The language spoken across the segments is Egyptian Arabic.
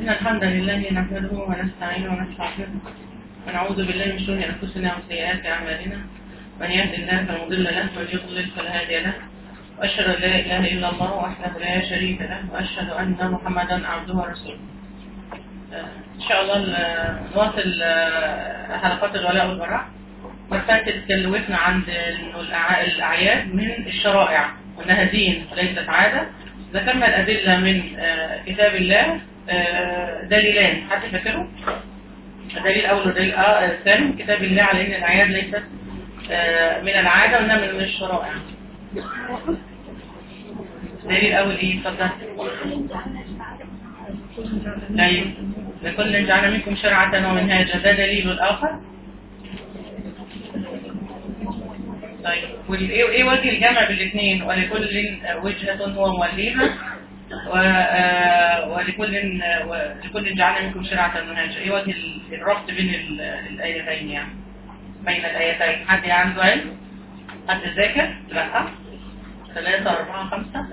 إن الحمد لله نحمده ونستعينه ونستغفره ونعوذ بالله من شرور أنفسنا وسيئات أعمالنا من يهد الله فلا مضل له ومن يضلل فلا هادي له وأشهد أن لا إله إلا الله وحده لا شريك له وأشهد أن محمدا عبده ورسوله آه، إن شاء الله ال- نواصل آه، حلقات الولاء والبراء مرة فاتت اتكلمنا عن إنه الأع- الأعياد من الشرائع وأنها دين وليست عادة ذكرنا الأدلة من آه، كتاب الله آه، دليلان حد فاكره؟ الدليل الأول والدليل آه، الثاني من كتاب الله على أن الأعياد ليست آه، من العادة وأنها من من الشرائع الدليل الأول إيه؟ اتفضل أيوه لكل جعلنا منكم شرعة ومنهاجا ده دليل الآخر طيب وايه ايه وجه الجمع بالاثنين ولكل وجهة هو موليها و- آه، ولكل ولكل جعلنا منكم شرعة ومنهاجا ايه وجه ال- الربط بين ال- الايتين يعني بين الايتين حد عنده علم حد ذاكر لا ثلاثة أربعة خمسة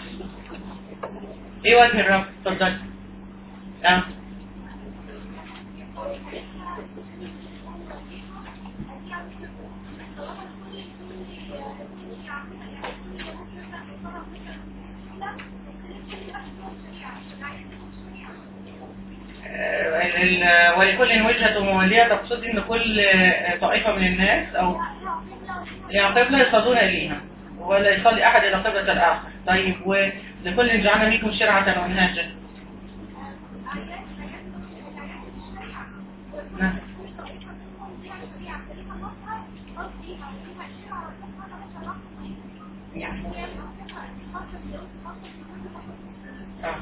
ايه وجه الربط اتفضل اه ال- ال- ولكل وجهة مولية تقصد ان كل آه، طائفة من الناس او يعني قبلة يصلون اليها ولا يصلي احد الى قبلة الاخر طيب ولكل جعلنا منكم شرعة ومنهاجا نعم. آه.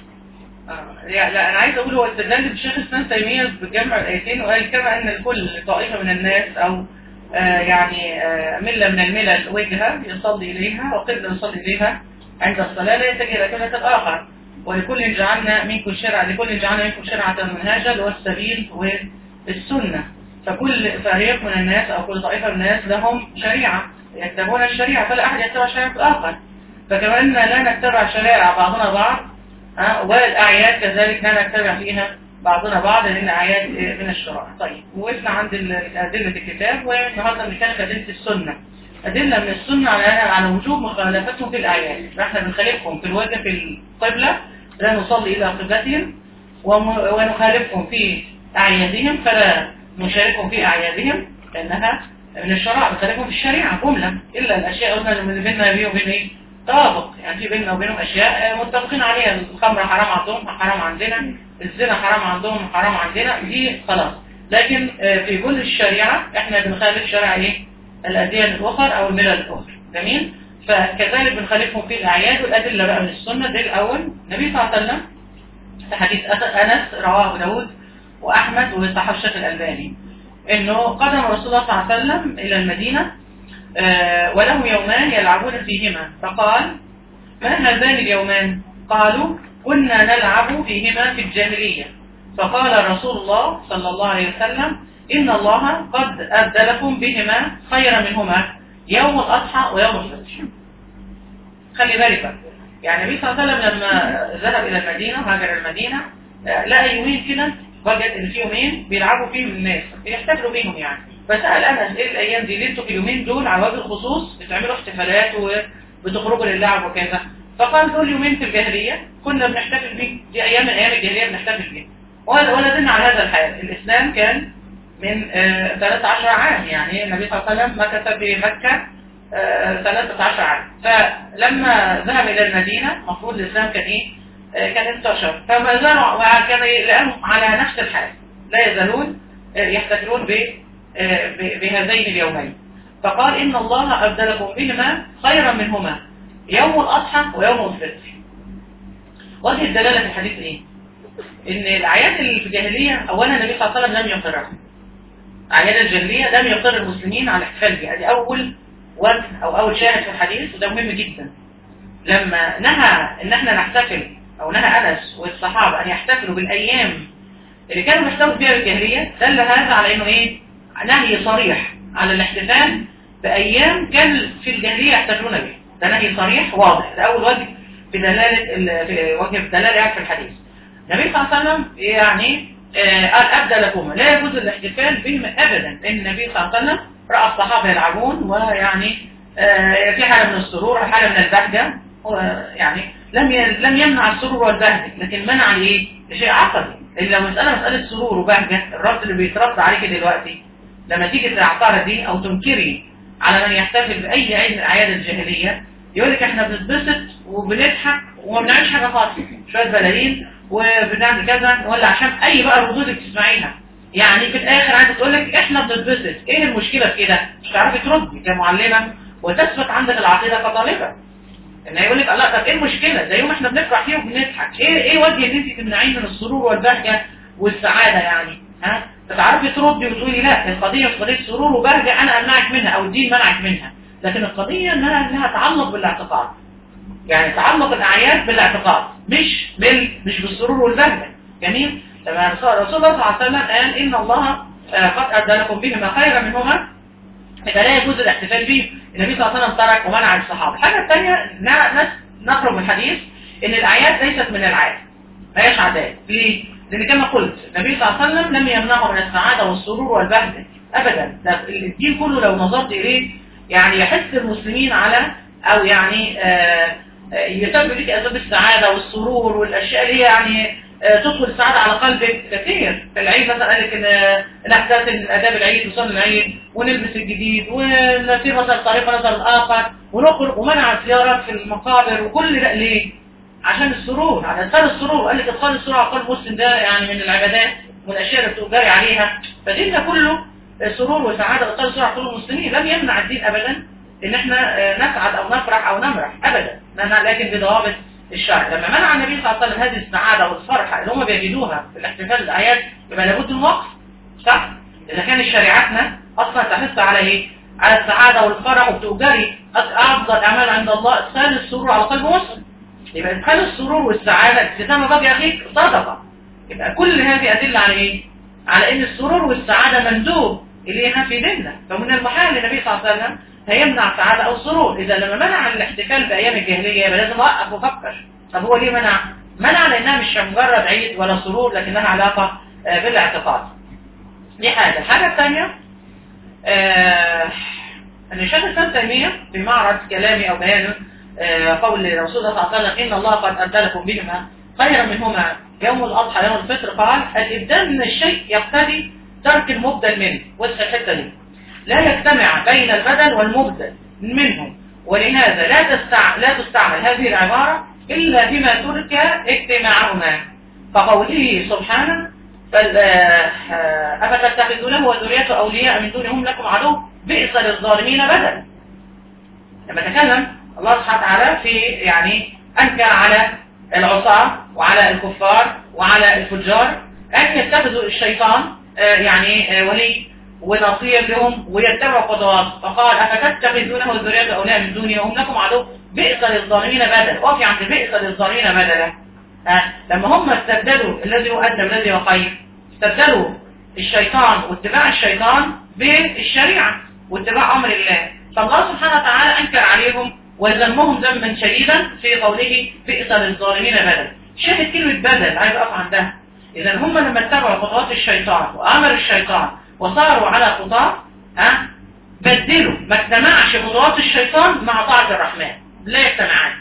آه. لا لا انا عايز اقول هو استدلال الشيخ الاسلام تيميه بجمع الايتين وقال كما ان الكل طائفه من الناس او آه يعني آه مله من الملل وجهه يصلي اليها وقبله يصلي اليها عند الصلاه لا يتجه الى قبله الاخر ولكل جعلنا منكم شرعا لكل جعلنا منكم شرعه منهاجا اللي هو السبيل والسنه فكل فريق من الناس او كل طائفه من الناس لهم شريعه يتبعون الشريعه فلا احد يتبع شريعه الاخر فكما ان لا نتبع شرائع بعضنا بعض ها، والأعياد كذلك لا نتبع فيها بعضنا بعض لأن أعياد من الشرائع طيب وقفنا عند ال- أدلة الكتاب والنهارده بنتكلم في أدلة السنة أدلة من السنة على على وجوب مخالفتهم في الأعياد فإحنا بنخالفهم في الوجه في القبلة لا نصلي إلى قبلتهم وم- ونخالفهم في أعيادهم فلا نشاركهم في أعيادهم لأنها من الشرائع بنخالفهم في الشريعة جملة إلا الأشياء قلنا اللي بيننا بيه وبين إيه توافق يعني في بيننا وبينهم اشياء آه، متفقين عليها الخمر حرام عندهم حرام عندنا الزنا حرام عندهم حرام عندنا دي خلاص لكن آه، في كل الشريعة احنا بنخالف شرع ايه الاديان الاخرى او الملل الاخرى جميل فكذلك بنخالفهم في الاعياد والادله بقى من السنه ده الاول النبي صلى الله عليه وسلم في حديث أس- انس رواه ابو داود واحمد وصححه الشيخ الالباني انه قدم رسول الله صلى الله عليه وسلم الى المدينه آه، وله يومان يلعبون فيهما فقال ما هذان اليومان قالوا كنا نلعب فيهما في الجاهلية فقال رسول الله صلى الله عليه وسلم إن الله قد أبدى لكم بهما خيرا منهما يوم الأضحى ويوم الفطر خلي بالك بقى. يعني النبي صلى الله عليه وسلم لما ذهب إلى المدينة هاجر المدينة آه، لقى يومين كده وجد إن في يومين بيلعبوا فيهم الناس بيحتفلوا بيهم يعني فسأل أنس إيه الأيام دي ليه انتوا في اليومين دول على وجه الخصوص بتعملوا احتفالات وبتخرجوا للعب وكذا فقال دول يومين في الجاهلية كنا بنحتفل بيه دي أيام من أيام الجاهلية بنحتفل بيه ولا ولا زلنا على هذا الحال الإسلام كان من آه، 13 عام يعني النبي صلى الله عليه وسلم مكث في مكة آه، 13 عام فلما ذهب إلى المدينة المفروض الإسلام كان إيه آه، كان انتشر فما زالوا وكان لقاهم على نفس الحال لا يزالون آه، يحتفلون ب آه، ب- بهذين اليومين فقال إن الله أبدلكم بهما خيرا منهما يوم الأضحى ويوم الفطر وجه الدلالة في الحديث إيه؟ إن الأعياد اللي في الجاهلية أولا النبي صلى الله عليه وسلم لم يقرها أعياد الجاهلية لم يقر المسلمين على الاحتفال بها دي أول وجه أو أول شاهد في الحديث وده مهم جدا لما نهى إن احنا نحتفل أو نهى أنس والصحابة أن يحتفلوا بالأيام اللي كانوا بيحتفلوا بها بالجاهلية دل هذا على إنه إيه؟ نهي صريح على الاحتفال بأيام كان في الجاهلية يحتفلون بها ده نهي صريح واضح ده أول وجه في دلالة ال- في وجه في دلالة يعني في الحديث النبي صلى الله عليه وسلم يعني آه، قال ابدا لكم لا يجوز الاحتفال بهم ابدا لان النبي صلى الله عليه وسلم راى الصحابه يلعبون ويعني آه، في حاله من السرور حاله من البهجه يعني لم ي- لم يمنع السرور والبهجه لكن منع الايه؟ شيء عقدي الا لو مساله مساله سرور وبهجه الرد اللي بيترد عليك دلوقتي لما تيجي تعترضي او تنكري على من يحتفل باي عيد من الاعياد الجاهليه يقول لك احنا بنتبسط وبنضحك وما بنعملش حاجه خالص شويه بلايين وبنعمل كذا ولا عشان اي بقى ردود بتسمعيها يعني في الاخر عايزه تقول لك احنا بنتبسط ايه المشكله في كده مش هتعرفي تردي كمعلمه وتثبت عندك العقيده كطالبه ان يقول لك الله طب ايه المشكله ده يوم احنا بنفرح فيه وبنضحك ايه ايه وجه ان انت تمنعين من السرور والبهجه والسعاده يعني ها فتعرفي تردي وتقولي لا القضيه مش قضيه سرور وبهجه انا امنعك منها او الدين منعك منها لكن القضيه انها انها تعلق بالاعتقاد يعني تعلق الاعياد بالاعتقاد مش بال مش بالسرور والبهجه جميل لما رسول الله صلى الله عليه وسلم قال ان الله آه، قد ادى لكم بهما خيرا منهما يبقى لا يجوز الاحتفال به النبي صلى الله عليه وسلم ترك ومنع الصحابه الحاجه الثانيه ناس نخرج من الحديث ان الاعياد ليست من العاد ما هيش عادات ليه؟ لان كما قلت النبي صلى الله عليه وسلم لم يمنعه من السعاده والسرور والبهجه ابدا ده الدين كله لو نظرت اليه يعني يحث المسلمين على او يعني آه آه، يسبب لك اسباب السعاده والسرور والاشياء اللي هي يعني آه، تدخل السعاده على قلبك كثير في العيد مثلا قال لك ان آه، نحتفل اداب العيد وصلي العيد ونلبس الجديد ونسير مثلا طريق نظر الاخر ونخرج ومنع الزيارات في المقابر وكل ده ليه؟ عشان السرور على ادخال السرور قال لك ادخال السرور على قلب المسلم ده يعني من العبادات والاشياء اللي بتجاري عليها فديننا كله سرور وسعاده ادخال السرور على قلوب المسلمين لم يمنع الدين ابدا ان احنا آه، نسعد او نفرح او نمرح ابدا لأن- لكن بضوابط الشرع لما منع النبي صلى الله عليه وسلم هذه السعاده والفرحه اللي هم بيجدوها في الاحتفال بالاعياد يبقى لابد من وقف صح اذا كانت شريعتنا اصلا تحث على ايه على السعاده والفرح وبتؤجري افضل اعمال عند الله ادخال السرور على قلب مسلم يبقى ادخال السرور والسعاده ابتسامه وجه اخيك صدقه يبقى كل هذه ادله على ايه على ان السرور والسعاده مندوب اليها في ديننا فمن المحال النبي صلى الله عليه وسلم هيمنع سعاده او سرور اذا لما منع الاحتفال بايام الجاهليه يبقى لازم اوقف وافكر طب هو ليه منع منع لانها مش مجرد عيد ولا سرور لكنها علاقه آه، بالاعتقاد دي حاجه الحاجه الثانيه آه، ان الشيخ الاسلام تيميه في معرض كلامي او بيانه آه، قول الرسول صلى الله عليه وسلم ان الله قد ادى لكم بهما خيرا منهما يوم الاضحى يوم الفطر قال الابدال من الشيء يقتضي ترك المبدل منه وسط الحته دي لا يجتمع بين البدل والمبدل منهم ولهذا لا تستع... لا تستعمل هذه العبارة إلا بما ترك اجتماعهما كقوله سبحانه بل آه، آه، أفتتخذونه وذريته أولياء من دونهم لكم عدو بئس للظالمين بدلا لما تكلم الله سبحانه وتعالى في يعني أنكر على العصاة وعلى الكفار وعلى الفجار أن يتخذوا الشيطان آه، يعني آه، ولي ونصير لهم ويتبعوا خطوات فقال أفتتخذونه وذريته أولياء من دوني وهم لكم عدو بئس للظالمين بدلا وفي عند بئس للظالمين بدلا ها لما هم استبدلوا الذي هو أدنى والذي هو خير استبدلوا الشيطان واتباع الشيطان بالشريعة واتباع أمر الله فالله سبحانه وتعالى أنكر عليهم وذمهم ذما شديدا في قوله بئس للظالمين بدلا شاهد كلمة بدل عايز أقف عندها إذا هم لما اتبعوا خطوات الشيطان وأمر الشيطان وصاروا على خطاه ها بدلوا ما اجتمعش خطوات الشيطان مع طاعة الرحمن لا يجتمعان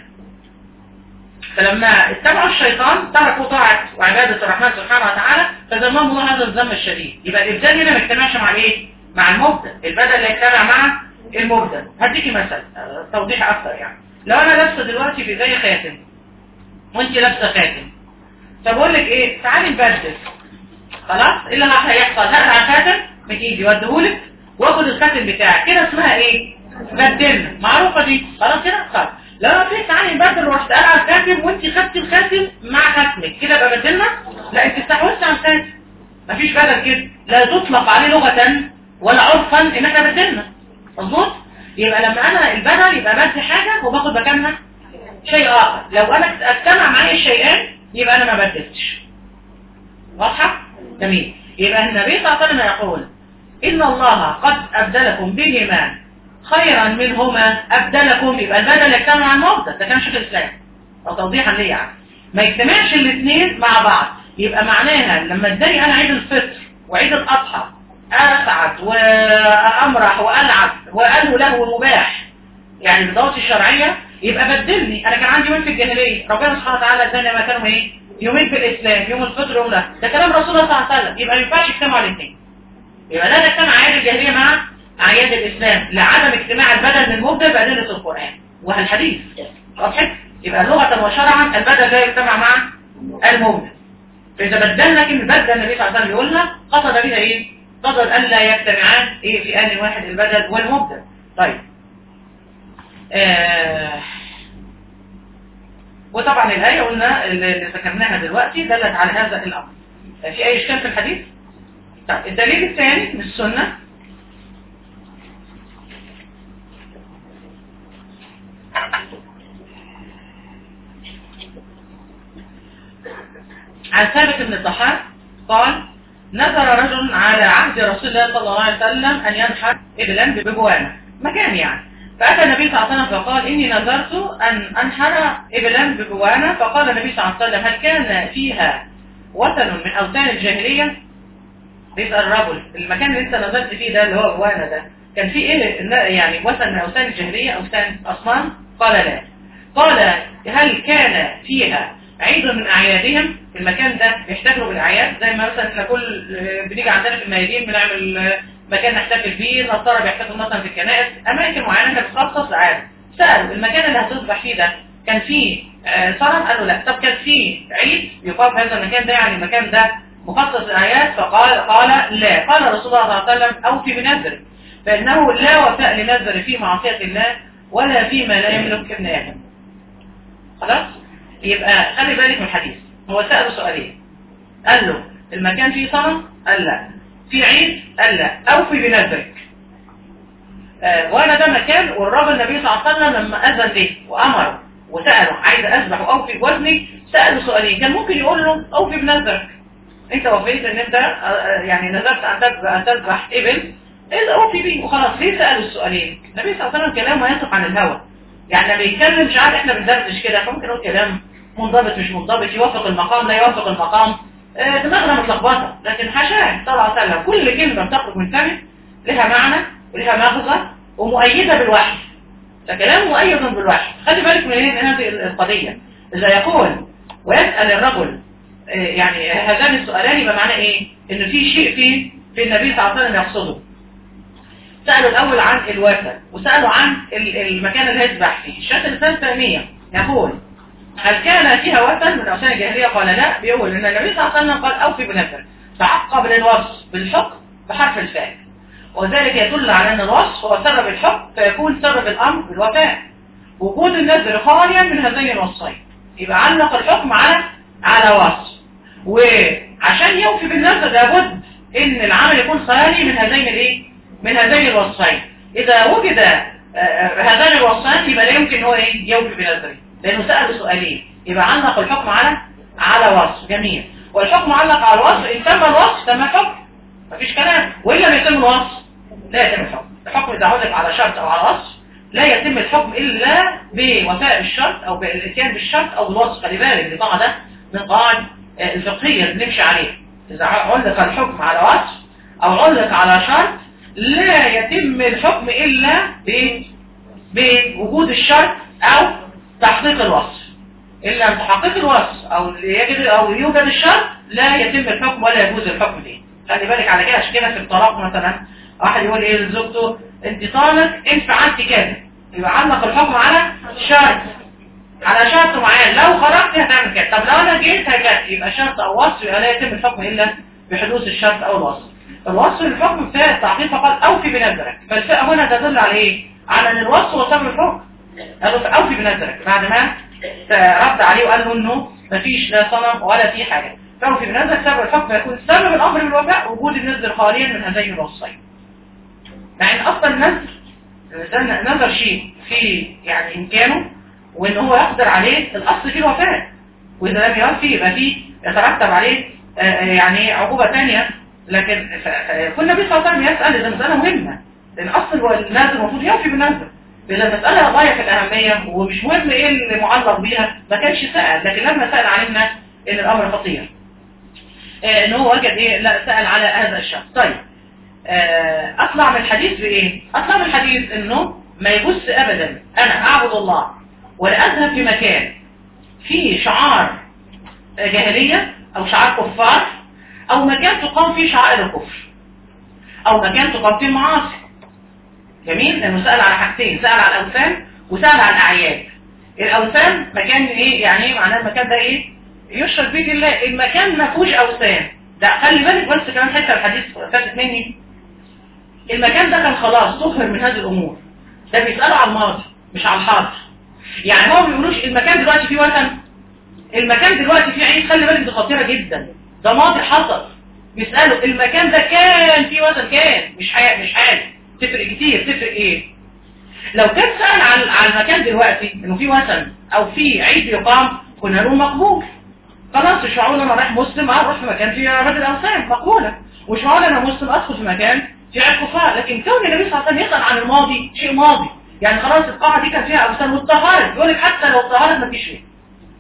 فلما اتبعوا الشيطان تركوا طاعة وعبادة الرحمن سبحانه وتعالى فذمهم الله هذا الذم الشديد يبقى الإبدال هنا ما يجتمعش مع الايه؟ مع المبدل البدل لا يجتمع مع المبدل هديكي مثل آه، توضيح أكثر يعني لو أنا لابسة دلوقتي في زي خاتم وأنت لابسة خاتم فبقول لك إيه تعالي نبدل خلاص ايه اللي هيحصل هقلع الخاتم من ايدي واديهولك واخد الخاتم بتاعك كده اسمها ايه بدلنا معروفه دي خلاص كده خلاص لو انا قلت لك تعالي نبدل ورحت قلع الخاتم وانت خدتي الخاتم مع خاتمك كده يبقى بدلنا لا انت استحوذت على الخاتم مفيش بدل كده لا تطلق عليه لغه ولا عرفا ان احنا بدلنا مظبوط يبقى لما انا البدل يبقى بدي حاجه وباخد مكانها شيء اخر لو انا اجتمع معايا الشيئين يبقى انا ما بدلتش واضحه جميل يبقى النبي صلى الله عليه وسلم يقول إن الله قد أبدلكم بهما خيرا منهما أبدلكم يبقى البدل يجتمع مع المبدل ده كان شيخ الإسلام أو توضيحا ليه يعني ما يجتمعش الاثنين مع بعض يبقى معناها لما اداني انا عيد الفطر وعيد الاضحى اسعد وامرح والعب والهو له مباح يعني بضوابط الشرعيه يبقى بدلني انا كان عندي يومين في الجاهليه ربنا سبحانه وتعالى اداني مكانهم ايه يومين في الاسلام يوم الفطر ويوم ده ده كلام رسول الله صلى الله عليه وسلم يبقى ما ينفعش يجتمعوا الاثنين يبقى لا تجتمع اعياد الجاهليه مع اعياد الاسلام لعدم اجتماع البدن المبدل بادله القران وهالحديث واضح يبقى لغه وشرعا البدل لا يجتمع مع المبدل فاذا بدلنا كلمه بدل النبي صلى الله عليه وسلم يقولها قصد بها ايه قصد الا يجتمعان ايه في ان واحد البدل والمبدل طيب آه وطبعا الآية قلنا اللي ذكرناها دلوقتي دلت على هذا الأمر في أي إشكال في الحديث؟ طيب الدليل الثاني من السنة عن ثابت بن الضحاك قال نذر رجل على عهد رسول الله صلى الله عليه وسلم أن ينحر إبلا ببوانة مكان يعني فأتى النبي صلى الله عليه وسلم فقال إني نذرت أن أنحر إبلا ببوانة فقال النبي صلى الله عليه وسلم هل كان فيها وثن من أوثان الجاهلية؟ بيسأل الرجل المكان اللي أنت نظرت فيه ده اللي هو بوانة ده كان فيه إيه يعني وثن من أوثان الجاهلية أوثان أصنام؟ قال لا قال هل كان فيها عيد من أعيادهم في المكان ده بيحتفلوا بالأعياد زي ما مثلا احنا كل بنيجي عندنا في الميادين بنعمل مكان نحتفل فيه نصارى بيحتفلوا مثلا في الكنائس اماكن معينه كانت بتخصص عادي سالوا المكان اللي هتصبح فيه ده كان فيه آه صنم قالوا لا طب كان فيه عيد يقام في هذا المكان ده يعني المكان ده مخصص للاعياد فقال قال لا قال رسول الله صلى الله عليه وسلم اوفي بنذر فانه لا وفاء لنذر في معصيه الله ولا فيما لا يملك ابن ادم خلاص يبقى خلي بالك من الحديث هو ساله سؤالين قال له المكان فيه صنم قال لا في عيد قال لا اوفي بنذرك آه وانا ده مكان والراجل النبي صلى الله عليه وسلم لما اذن به وامره وساله عايز اذبح واوفي بوزني ساله سؤالين كان ممكن يقول له اوفي بنذرك انت وفيت ان انت آه يعني نذرت ان تذبح ابل اذا اوفي بيه وخلاص ليه سالوا السؤالين النبي صلى الله عليه وسلم كلامه ينطق عن الهوى يعني لما يتكلم مش عارف احنا بندردش كده فممكن يقول كلام منضبط مش منضبط يوافق المقام لا يوافق المقام دماغنا متلخبطه لكن حاشاه صلى الله عليه وسلم كل كلمه بتخرج من فمه لها معنى ولها مغزى ومؤيده بالوحي فكلام مؤيد بالوحي خلي بالك من هذه القضيه اذا يقول ويسال الرجل يعني هذان السؤالان يبقى معناه ايه ان في شيء في في النبي صلى الله عليه وسلم يقصده سالوا الاول عن الوثن وسالوا عن المكان اللي هيذبح فيه الشيخ الاسلام تيميه يقول هل كان فيها وثن من أوثان الجاهلية قال لا بيقول أن النبي صلى الله عليه وسلم قال أوفي بنذر فعقب للوصف بالحكم بحرف الفاء وذلك يدل على أن الوصف هو سبب الحكم فيكون سبب الأمر بالوفاء وجود النذر خاليا من هذين الوصفين يبقى علق الحكم على على وصف وعشان يوفي بالنذر لابد ان العمل يكون خالي من هذين الايه من هذين الوصفين اذا وجد هذين الوصفين يبقى لا يمكن هو ايه يوفي بنذره لانه سأل سؤالين يبقى علق الحكم على على وصف جميل والحكم علق على الوصف ان تم الوصف تم الحكم مفيش كلام وان لم يتم الوصف لا يتم الحكم الحكم اذا علق على شرط او على وصف لا يتم الحكم الا بوفاء الشرط او بالاتيان بالشرط او بالوصف خلي بالك دي قاعده من قواعد الفقهيه اللي بنمشي عليها اذا علق الحكم على وصف او علق على شرط لا يتم الحكم الا بوجود الشرط او تحقيق الوصف إلا أن تحقيق الوصف أو يجد أو يوجد الشرط لا يتم الحكم ولا يجوز الحكم فيه خلي بالك على كده عشان كده في الطلاق مثلا واحد يقول ايه لزوجته انت طالق انت فعلتي كذا يبقى علق الحكم على شرط على شرط معين لو خرجت هتعمل كده طب لو انا جيت هكذا يبقى شرط او وصف يبقى لا يتم الحكم الا بحدوث الشرط او الوصف الوصف الحكم فيها التعقيد فقط اوفي بنذرك فالفئه هنا تدل على ايه؟ على ان الوصف هو سبب الحكم قالوا اوفي بنذرك بعد ما رد عليه وقال له انه مفيش لا صنم ولا في حاجه فاوفي بنذرك سبب الحكم يكون سبب الامر بالوفاء وجود النذر خاليا من هذين الوصفين مع ان اصلا النذر نذر شيء في يعني امكانه وان هو يقدر عليه الاصل فيه الوفاء واذا لم يوفي يبقى فيه يترتب عليه يعني عقوبه ثانيه لكن كل النبي صلى الله عليه وسلم يسال اذا مساله مهمه لان اصل النذر المفروض يوفي بالنذر إذا المسألة غاية في الأهمية ومش مهم إيه اللي معلق بيها ما كانش سأل لكن لما سأل علمنا إن الأمر خطير آه إن هو وجد إيه لا سأل على هذا الشخص طيب آه أطلع من الحديث بإيه؟ أطلع من الحديث إنه ما يجوز أبدا أنا أعبد الله ولا أذهب في مكان فيه شعار جاهلية أو شعار كفار أو مكان تقام فيه شعائر الكفر أو مكان تقام فيه معاصي جميل لأنه سأل على حاجتين سأل على الأوثان وسأل على الأعياد الأوثان مكان إيه يعني إيه معناه المكان ده إيه يشرك به الله المكان ما فيهوش أوثان ده خلي بالك بس كمان حتة الحديث فاتت مني المكان ده كان خلاص طهر من هذه الأمور ده بيسألوا على الماضي مش على الحاضر يعني هو ما بيقولوش المكان دلوقتي فيه وثن المكان دلوقتي فيه عيد خلي بالك دي خطيرة جدا ده ماضي حصل بيسألوا المكان ده كان فيه وثن كان مش حي... مش حالي تفرق كتير تفرق ايه لو كان سأل عن عن المكان دلوقتي انه فيه وثن او فيه عيد يقام كنا نقول مقبول خلاص مش معقول انا رايح مسلم اروح في مكان فيه راجل اوثان مقبوله ومش معقول انا مسلم ادخل في مكان فيه عيد كفار لكن كون النبي صلى الله عليه وسلم يسأل عن الماضي شيء ماضي يعني خلاص القاعه دي كان فيها اوثان واتطهرت يقول لك حتى لو اتطهرت ما فيش شيء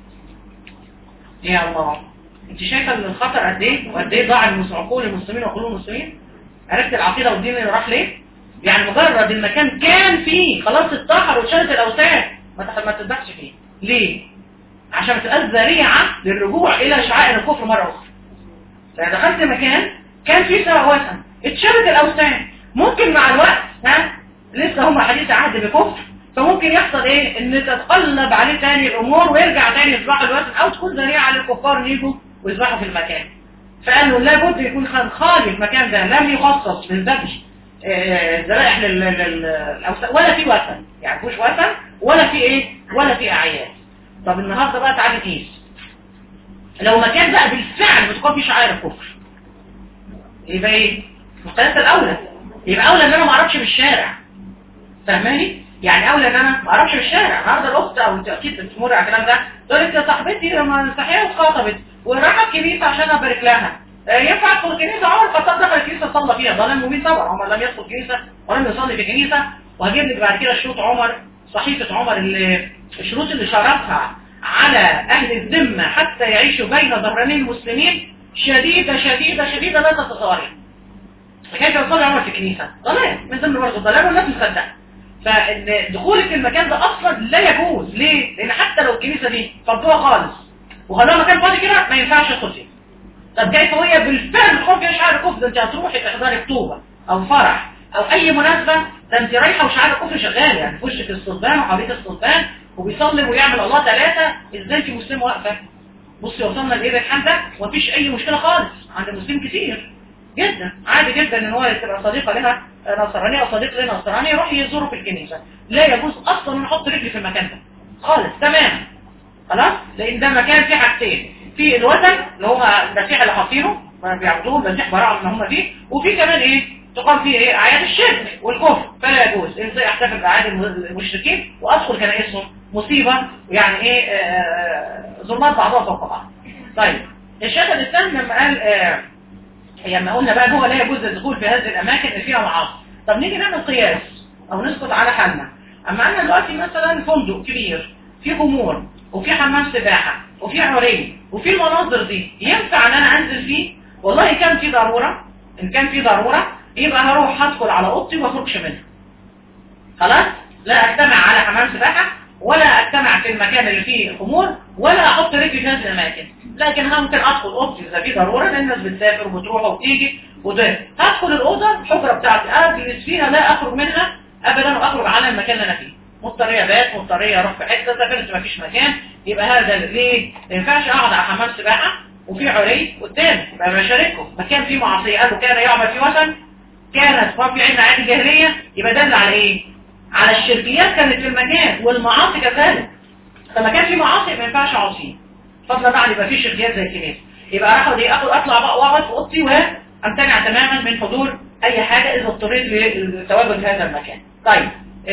يا الله انت شايفه ان الخطر قد ايه وقد ايه ضاع عقول المسلمين وقلوب المسلمين عرفت العقيده والدين اللي راح ليه يعني مجرد المكان كان فيه خلاص اتطهر واتشالت الاوثان ما تح- ما تذبحش فيه ليه عشان ما تبقاش ذريعه للرجوع الى شعائر الكفر مره اخرى يعني دخلت مكان كان فيه سواء وثن اتشالت الاوثان ممكن مع الوقت ها لسه هم حديث عهد بكفر فممكن يحصل ايه ان تتقلب عليه تاني الامور ويرجع تاني يصبح الوثن او تكون ذريعه للكفار ان يجوا ويذبحوا في المكان فقالوا لابد يكون خان خالي المكان ده لم يخصص للذبح آه، ذبائح لل- لل- للأوثان ولا في وثن يعني مفيش وثن ولا في ايه ولا في اعياد طب النهارده بقى تعالى قيس لو مكان بقى بالفعل بتقام فيه شعائر الكفر يبقى ايه مقياس الاولى يبقى اولى ان انا ما اعرفش بالشارع فاهماني يعني اولى ان انا ما اعرفش بالشارع النهارده الاخت او انت اكيد بتمر على الكلام ده تقول لك يا صاحبتي لما صحيه واتخطبت وراحت كنيسه عشان ابارك لها آه، ينفع ادخل الكنيسه عمر الخطاب دخل الكنيسه صلى فيها ظلم مبين طبعا عمر لم يدخل كنيسه ولم يصلي في كنيسه وهجيب لك بعد كده شروط عمر صحيفه عمر اللي الشروط اللي شرطها على اهل الذمه حتى يعيشوا بين ظهراني المسلمين شديده شديده شديده لا تتصورين فكيف يصلي عمر في كنيسه ضلال من ضمن برضه الضلال والناس مصدقه فان دخولك المكان ده اصلا لا يجوز ليه لان حتى لو الكنيسه دي فضوها خالص وخلوها مكان فاضي كده ما ينفعش تدخل فيه طب كيف هي بالفعل تدخل فيها شعار كفر ده انت هتروحي تحضري خطوبه او فرح او اي مناسبه ده انت رايحه وشعار الكفر شغال يعني في وشك الصلبان وحواليك الصلبان وبيصلي ويعمل الله ثلاثه ازاي في مسلم واقفه بصي وصلنا لايه بالحال ده ومفيش اي مشكله خالص عند المسلمين كتير جدا عادي جدا ان هو تبقى صديقه لها نصرانيه او صديق لها نصراني يروح يزوره في الكنيسه لا يجوز اصلا ان احط رجلي في المكان ده خالص تماما خلاص لان ده مكان فيه حاجتين في الوثن اللي هو المسيح اللي حاطينه ما بيعبدوه المسيح براءه من هم فيه وفي كمان ايه تقام فيه ايه اعياد الشرك والكفر فلا يجوز ازاي احتفل باعياد المشركين وادخل كنائسهم مصيبه يعني ايه آه، ظلمات بعضها فوق بعض طيب الشيخ الاسلام لما قال آه لما قلنا بقى هو لا يجوز الدخول في هذه الاماكن اللي فيها معاصي طب نيجي نعمل قياس او نسقط على حالنا اما انا دلوقتي مثلا فندق كبير فيه خمور وفي حمام سباحه وفي عري وفي المناظر دي ينفع ان انا انزل فيه والله كان في ضروره ان كان في ضروره يبقى هروح هدخل على اوضتي وما اخرجش منها خلاص لا اجتمع على حمام سباحه ولا اجتمع في المكان اللي فيه خمور ولا احط رجلي في هذه الاماكن لكن ممكن ادخل اوضتي اذا في ضروره لان الناس بتسافر وبتروح وبتيجي وده هدخل الاوضه الحجره بتاعتي اجلس فيها لا اخرج منها ابدا واخرج على المكان اللي انا فيه مضطريه بات مضطريه اروح في حته سافرت ما فيش مكان يبقى هذا ليه ما ينفعش اقعد على حمام سباحه وفي عري قدامي يبقى بشاركهم مكان فيه معصيه قالوا كان يعمل في وثن كانت في عين عادي جاهليه يبقى دل على ايه على الشركيات كانت في المكان والمعاصي كذلك فمكان فيه معاصي ما ينفعش اعصيه فضلا بقى عن يبقى فيه شركيات زي الكنيسه يبقى اخد ايه اخد اطلع بقى واقعد في اوضتي وامتنع تماما من حضور اي حاجه اذا اضطريت للتواجد في هذا المكان طيب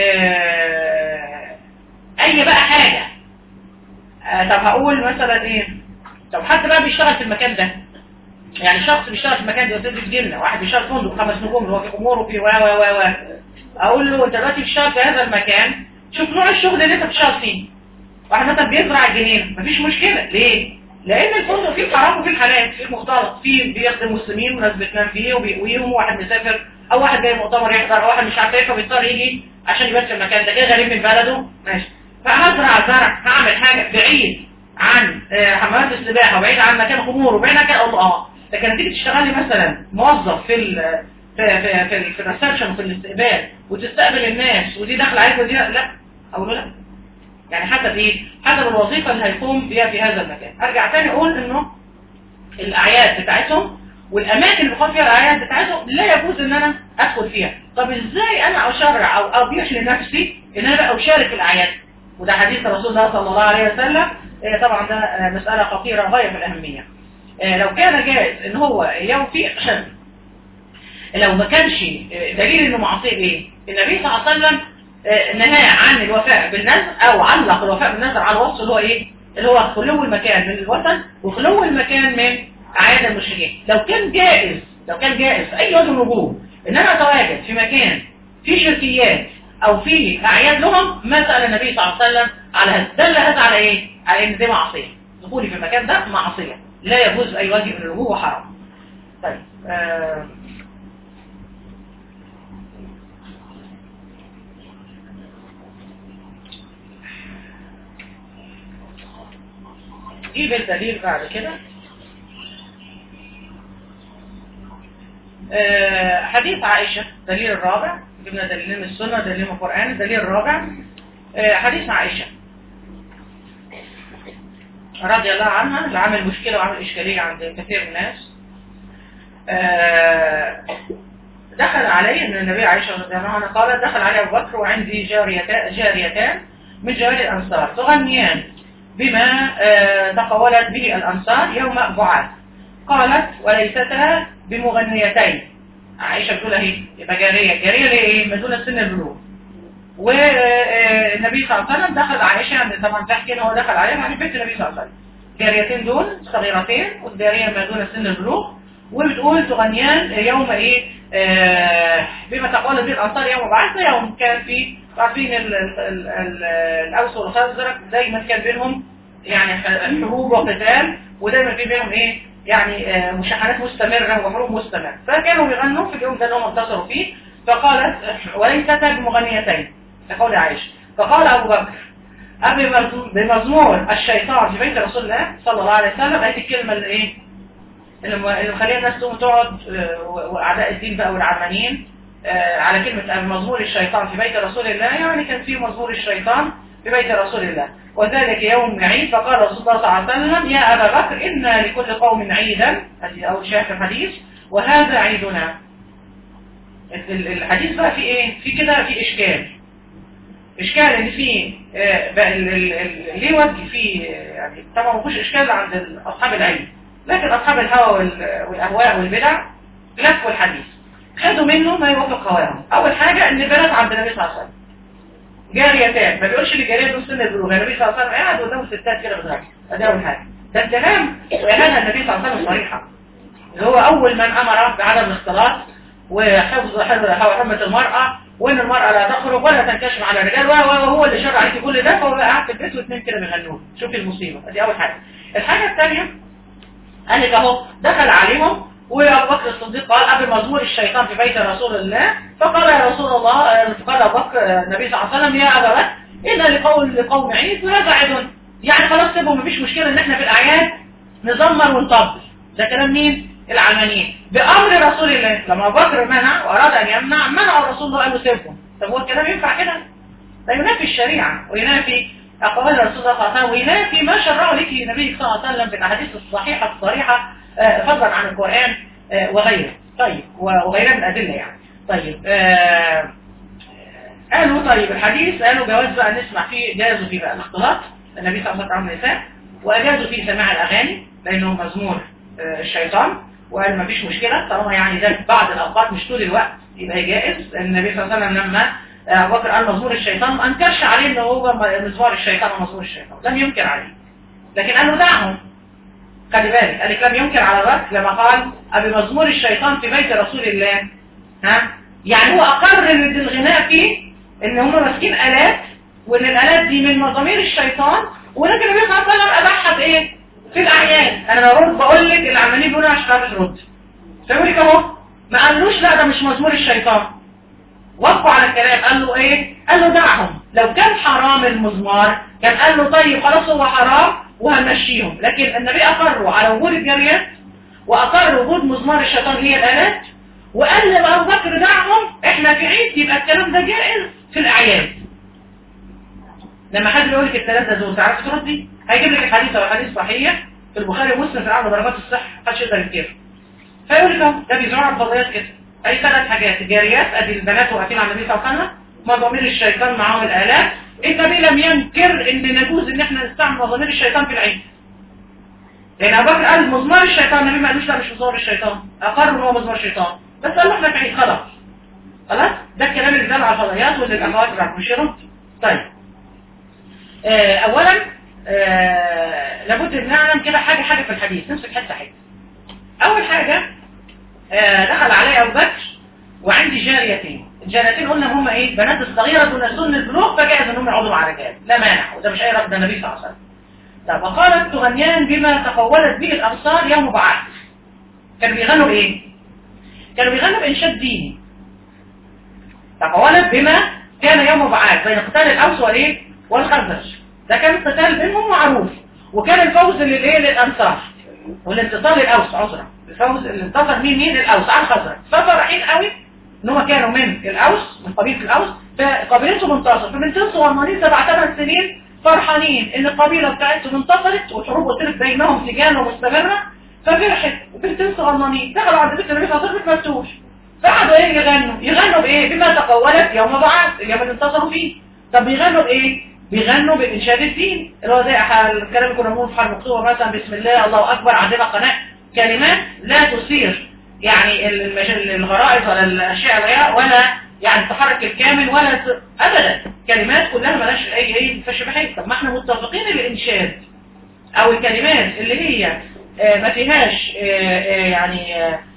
آه اي بقى حاجه آه طب هقول مثلا ايه طب حد بقى بيشتغل في المكان ده يعني شخص بيشتغل في المكان ده يا استاذ جنة واحد بيشتغل فندق خمس نجوم اللي هو في امور وفي و و و و اقول له انت دلوقتي بتشتغل في هذا المكان شوف نوع الشغل اللي انت بتشتغل فيه واحد مثلا بيزرع الجنين مفيش مشكله ليه لان الفندق فيه الحرام وفيه الحلال فيه مختلط فيه بيخدم مسلمين وناس بتنام فيه وبيقويهم واحد مسافر او واحد جاي مؤتمر يحضر او واحد مش عارف ايه فبيضطر يجي عشان يبات في المكان ده كده غريب من بلده ماشي فهزرع زرع هعمل حاجه بعيد عن آه، حمامات السباحه وبعيد عن مكان خمور وبعيد عن كده اقول له اه لكن تيجي تشتغلي مثلا موظف في ال في في في, في الريسبشن وفي الاستقبال وتستقبل الناس ودي داخله عليك ودي لا لا اقول له لا يعني حسب ايه حسب الوظيفه اللي هيقوم بيها في هذا المكان ارجع تاني اقول انه الاعياد بتاعتهم والاماكن اللي بيقام فيها الاعياد بتاعتهم لا يجوز ان انا ادخل فيها طب ازاي انا اشرع او ابيح لنفسي ان انا بقى اشارك في الاعياد وده حديث رسول الله صلى الله عليه وسلم آه، طبعا ده آه، مساله خطيره غايه في الاهميه آه، لو كان جائز ان هو يوفي لو ما كانش آه، دليل انه معصيه ايه النبي صلى الله عليه وسلم آه، نهى عن الوفاء بالنذر او علق الوفاء بالنذر على الوصف اللي هو ايه اللي هو خلو المكان من الوثن وخلو المكان من اعياد المشركين لو كان جائز لو كان جائز في اي وجه من الوجوه ان انا اتواجد في مكان فيه شركيات او فيه اعياد لهم ما سال النبي صلى الله عليه وسلم على هذا دل هذا على ايه على ان دي معصيه دخولي في المكان ده معصيه لا يجوز اي وجه من الوجوه وحرام طيب آه جيب الدليل بعد كده آه، حديث عائشة دليل الرابع جبنا دليلين من السنة دليل من القرآن الدليل الرابع آه، حديث عائشة رضي الله عنها اللي عامل مشكلة وعامل إشكالية عند كثير من الناس آه، دخل علي ان النبي عائشة رضي الله عنها قالت دخل علي أبو بكر وعندي جاريتان, جاريتان من جواري الأنصار تغنيان بما آه، تقولت به الأنصار يوم بعث قالت وليستا بمغنيتين عائشة بتقول اهي يبقى جارية جارية ليه ايه مدونة سن البلوغ والنبي صلى الله عليه وسلم دخل عائشة يعني طبعا تحكي ان هو دخل عليها يعني بيت النبي صلى الله عليه وسلم جاريتين دول صغيرتين والجارية مدونة سن البلوغ وبتقول تغنيان يوم ايه آه بما تقول به الانصار يوم بعث يوم كان في عارفين ال- ال- ال- ال- الاوس والخزرج دايما كان بينهم يعني حروب وقتال ودايما في بينهم ايه يعني آه، مشاحنات مستمرة وحروب مستمرة فكانوا بيغنوا في اليوم ده اللي هم انتصروا فيه فقالت وليستا بمغنيتين لقول عائشة فقال أبو بكر أبي بمزمور- بمزمور الشيطان في بيت رسول الله صلى الله عليه وسلم هذه الكلمة اللي ايه اللي م- اللي مخليها الناس تقوم تقعد آه، و- واعداء الدين بقى والعلمانيين آه، على كلمة مزمور الشيطان في بيت رسول الله يعني كان في مزمور الشيطان في بيت رسول الله وذلك يوم عيد فقال رسول الله صلى الله عليه وسلم يا أبا بكر إن لكل قوم عيدا هذه أول شيء في الحديث وهذا عيدنا ال- الحديث بقى في ايه في كده في اشكال اشكال ان في آه، بقى ال- ال- ال- ليه وجه في آه، يعني طبعا ما فيهوش اشكال عند اصحاب العلم لكن اصحاب الهوى وال- والاهواء والبدع لفوا الحديث خدوا منه ما يوافق هواهم اول حاجه ان بنت عند النبي صلى الله عليه وسلم جاريتان ما بيقولش لجاريه دول سن البلوغ النبي صلى الله عليه وسلم قاعد قدام ستات كده بتغني ادي اول حاجه ده اتهام واهانه النبي صلى الله عليه وسلم صريحه اللي هو اول من امر بعدم الاختلاط وحفظ حرمه المراه وان المراه لا تخرج ولا تنكشف على الرجال وهو اللي شرع عليك كل ده فهو بقى قاعد في البيت واثنين كده بيغنوا شوفي المصيبه دي اول حاجه الحاجه الثانيه قال لك اهو دخل عليهم وابو بكر الصديق قال ابي مزمور الشيطان في بيت رسول الله فقال يا رسول الله آه، قال ابو بكر آه، النبي صلى الله عليه وسلم يا ابا بكر ان لقول لقوم عيد وهذا عيد يعني خلاص سيبهم مفيش مشكله ان احنا في الاعياد نزمر ونطبل ده كلام مين العلمانيين بامر رسول الله لما ابو بكر منع واراد ان يمنع منع رسول الله قال له سيبهم طب هو الكلام ينفع كده ده ينافي الشريعه وينافي اقوال رسول الله صلى الله عليه وسلم وينافي ما شرعه لك النبي صلى الله عليه وسلم في الاحاديث الصحيحه الصريحه آه، فضلا عن القران آه، وغيره طيب و- وغيرها من الادله يعني طيب آه، قالوا طيب الحديث قالوا جواز بقى نسمع فيه جازوا فيه بقى الاختلاط النبي صلى الله عليه وسلم النساء واجازوا فيه سماع الاغاني لانه مزمور آه، الشيطان وقال ما فيش مشكله طالما يعني ده بعض الاوقات مش طول الوقت يبقى جائز النبي صلى الله عليه وسلم لما آه، ابو بكر قال مزمور الشيطان ما انكرش عليه ان هو م- مزمار الشيطان ومزمور الشيطان لم ينكر عليه لكن قال له دعهم خلي بالك قال لك لم ينكر على الرد لما قال ابي مزمور الشيطان في بيت رسول الله ها يعني هو اقر ان الغناء فيه ان هم ماسكين الات وان الالات دي من مضامير الشيطان ولكن النبي صلى الله عليه وسلم اباحها بايه في الاعيان انا برد بقول لك اللي عمالين بيقولوا عشان عارف ترد فيقول لك اهو ما قالوش لا ده مش مزمور الشيطان وقفوا على الكلام قال له ايه قال له دعهم لو كان حرام المزمار كان قال له طيب خلاص هو حرام وهنمشيهم لكن النبي اقروا على وجود الجاريات واقر وجود مزمار الشيطان اللي هي الالات وقال لابو بكر دعهم احنا في عيد يبقى الكلام ده جائز في الاعياد لما حد يقول لك الثلاثه دول تعرف تردي هيجيب لك الحديث او الحديث صحيح في البخاري ومسلم في اعلى درجات الصحه محدش يقدر ينكره فيقول لك اهو ده بيزرع الفضيات كده اي ثلاث حاجات الجاريات ادي البنات واقفين على النبي صلى الله عليه وسلم مضامير الشيطان معاهم الالات النبي لم ينكر ان نجوز ان احنا نستعمل مضامير الشيطان في العيد لان ابو بكر قال مزمار الشيطان النبي ما قالوش لا مش مزمار الشيطان اقر ان هو مزمار الشيطان بس قال له احنا في عيد خلاص خلاص ده الكلام اللي دل على الفضيات واللي الاخوات بتاعت مش يرد طيب آه اولا آه لابد ان نعلم كده حاجه حاجه في الحديث نمسك حته حته اول حاجه آه دخل علي ابو بكر وعندي جاريتين الجاريتين قلنا هم ايه بنات الصغيره دون سن البلوغ فجاز ان هم يقعدوا مع رجال لا مانع وده مش اي رد النبي صلى الله عليه وسلم طب وقالت تغنيان بما تقولت به الابصار يوم بعث كانوا بيغنوا بايه كانوا بيغنوا بانشاد ديني تقولت بما كان يوم بعث بين قتال الاوس والايه والخزرج ده كان القتال بينهم معروف وكان الفوز للايه للانصار والانتصار للاوس عذرا الفوز اللي انتصر مين مين الاوس على الخزرج ففرحين قوي ان هم كانوا من الاوس من قبيله الاوس فقبيلتهم انتصرت فبنتين صغننين سبع ثمان سنين فرحانين ان القبيله بتاعتهم انتصرت والحروب قلت لك بينهم سجال ومستمره ففرحت وبنتين صغننين دخلوا عند بيت النبي صلى الله عليه وسلم مفتوح فقعدوا ايه يغنوا يغنوا بايه بما تقولت يوم بعث اليوم اللي انتصروا فيه طب بيغنوا بايه بيغنوا بانشاد الدين اللي هو زي الكلام اللي كنا بنقول في حرب مكتوبه مثلا بسم الله الله اكبر عندنا قناه كلمات لا تثير يعني الغرائز ولا الاشياء ولا يعني التحرك الكامل ولا ت... ابدا كلمات كلها مالهاش اي اي تشبيهات طب ما احنا متفقين الانشاد او الكلمات اللي هي آه ما فيهاش آه آه يعني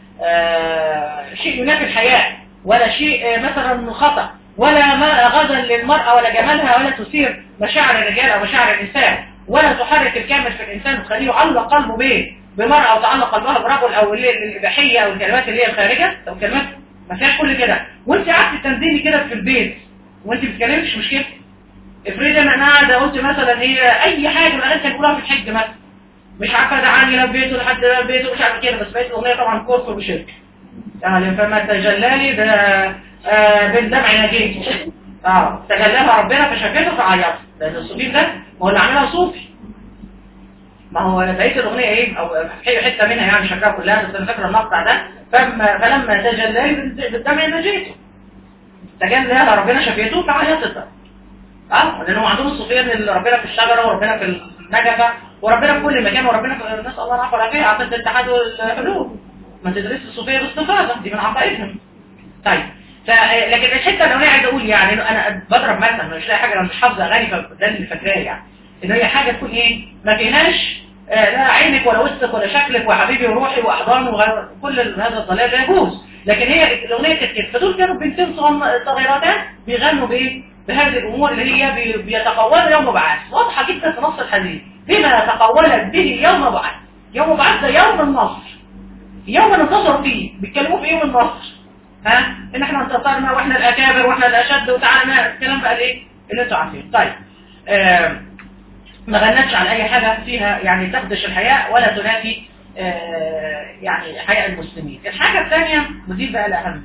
شيء ينافي الحياة ولا شيء مثلا خطأ ولا ما غزل للمرأة ولا جمالها ولا تثير مشاعر الرجال او مشاعر الانسان ولا تحرك الكامل في الانسان تخليه يعلق قلبه بايه بمرأة او تعلق قلبها برجل او الاباحية او الكلمات اللي هي الخارجة او كلمات ما فيهاش كل كده وانت قعدت تنزلي كده في البيت وانت بتتكلمي مش مشكله افرضي انا قاعده قلت مثلا هي اي حاجه من الاغاني كانت بيقولوها في الحج مثلا مش عارفه دعاني لبيته لحد لبيته مش عارفه كده بس بقيت الاغنيه طبعا كفر وشرك يعني فما تجلالي ده آه بالدمع نجيته اه تجلاها ربنا فشافته فعيطت لان الصوفي ده ما هو اللي عاملها صوفي ما هو بقيه الاغنيه ايه او حته منها يعني شكلها كلها بس انا فاكره المقطع ده فلما فلما تجلى بالدمع نجيته تجلى ربنا شفيته فعيطت اه لان هم عندهم الصوفيه ان ربنا في الشجره وربنا في النجفه وربنا في كل مكان وربنا في نسال الله العافيه والعافيه عقيده الاتحاد والحلول ما تدرس الصوفيه باستفاضه دي من عقائدهم طيب ف لكن الحته اللي انا عايز اقول يعني انا بضرب مثلا مش لاقي حاجه انا مش حافظه اغاني فده اللي فاكراه يعني ان هي حاجه تكون ايه ما فيهاش لا عينك ولا وسطك ولا شكلك وحبيبي وروحي واحضان وكل هذا الضلال لا يجوز لكن هي الاغنيه كانت كده فدول كانوا بنتين صغيرتان بيغنوا بايه بهذه الامور اللي هي بي بيتقولوا يوم بعث واضحه جدا في نص الحديث بما تقولت به يوم بعث يوم بعث ده يوم النصر يوم ننتصر فيه بيتكلموا في يوم النصر ها ان احنا انتصرنا واحنا الاكابر واحنا الاشد وتعالى الكلام بقى الايه اللي انتوا عارفينه طيب آه ما غنتش على اي حاجه فيها يعني تخدش الحياء ولا تنافي آه يعني حياء المسلمين الحاجه الثانيه ودي بقى الاهم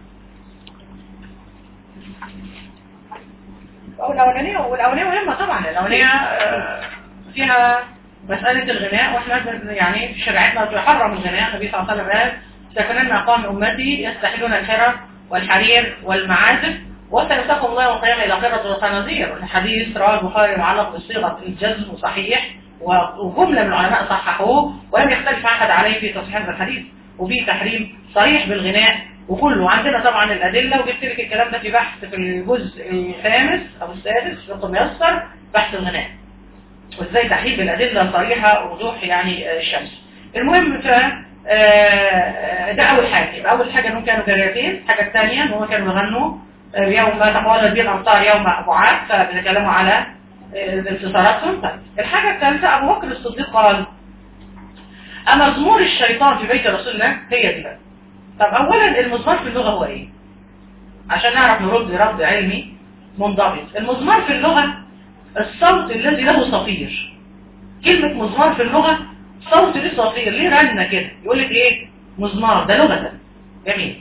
والاولانيه والاولانيه مهمه طبعا الاولانيه آه فيها مساله الغناء واحنا يعني في شريعتنا يحرم الغناء النبي صلى الله عليه وسلم قال سكنن اقوام امتي يستحلون الحرى والحرير والمعازف وسيساق الله يوم القيامه الى قره الخنازير الحديث رواه البخاري معلق بصيغه الجزم صحيح وجمله من العلماء صححوه ولم يختلف احد عليه في تصحيح هذا الحديث وفيه تحريم صريح بالغناء وكله عندنا طبعا الادله وجبت لك الكلام ده في بحث في الجزء الخامس او السادس رقم يسر بحث الغناء وازاي تحريم الادله صريحه وضوح يعني الشمس المهم ف آه، ده اول حاجه يبقى اول حاجه انهم كانوا جاريتين الحاجه الثانيه ان هم كانوا يغنوا آه، يوم تقوالت به الامطار يوم بعاد فبيتكلموا على آه، انتصاراتهم طيب الحاجه الثالثه ابو بكر الصديق قال أمزمور الشيطان في بيت رسول الله هي دي بقى طب أولا المزمار في اللغة هو إيه؟ عشان نعرف نرد رد علمي منضبط المزمار في اللغة الصوت الذي له صفير كلمة مزمار في اللغة صوت له صفير ليه رنة كده يقول لك ايه مزمار ده لغة جميل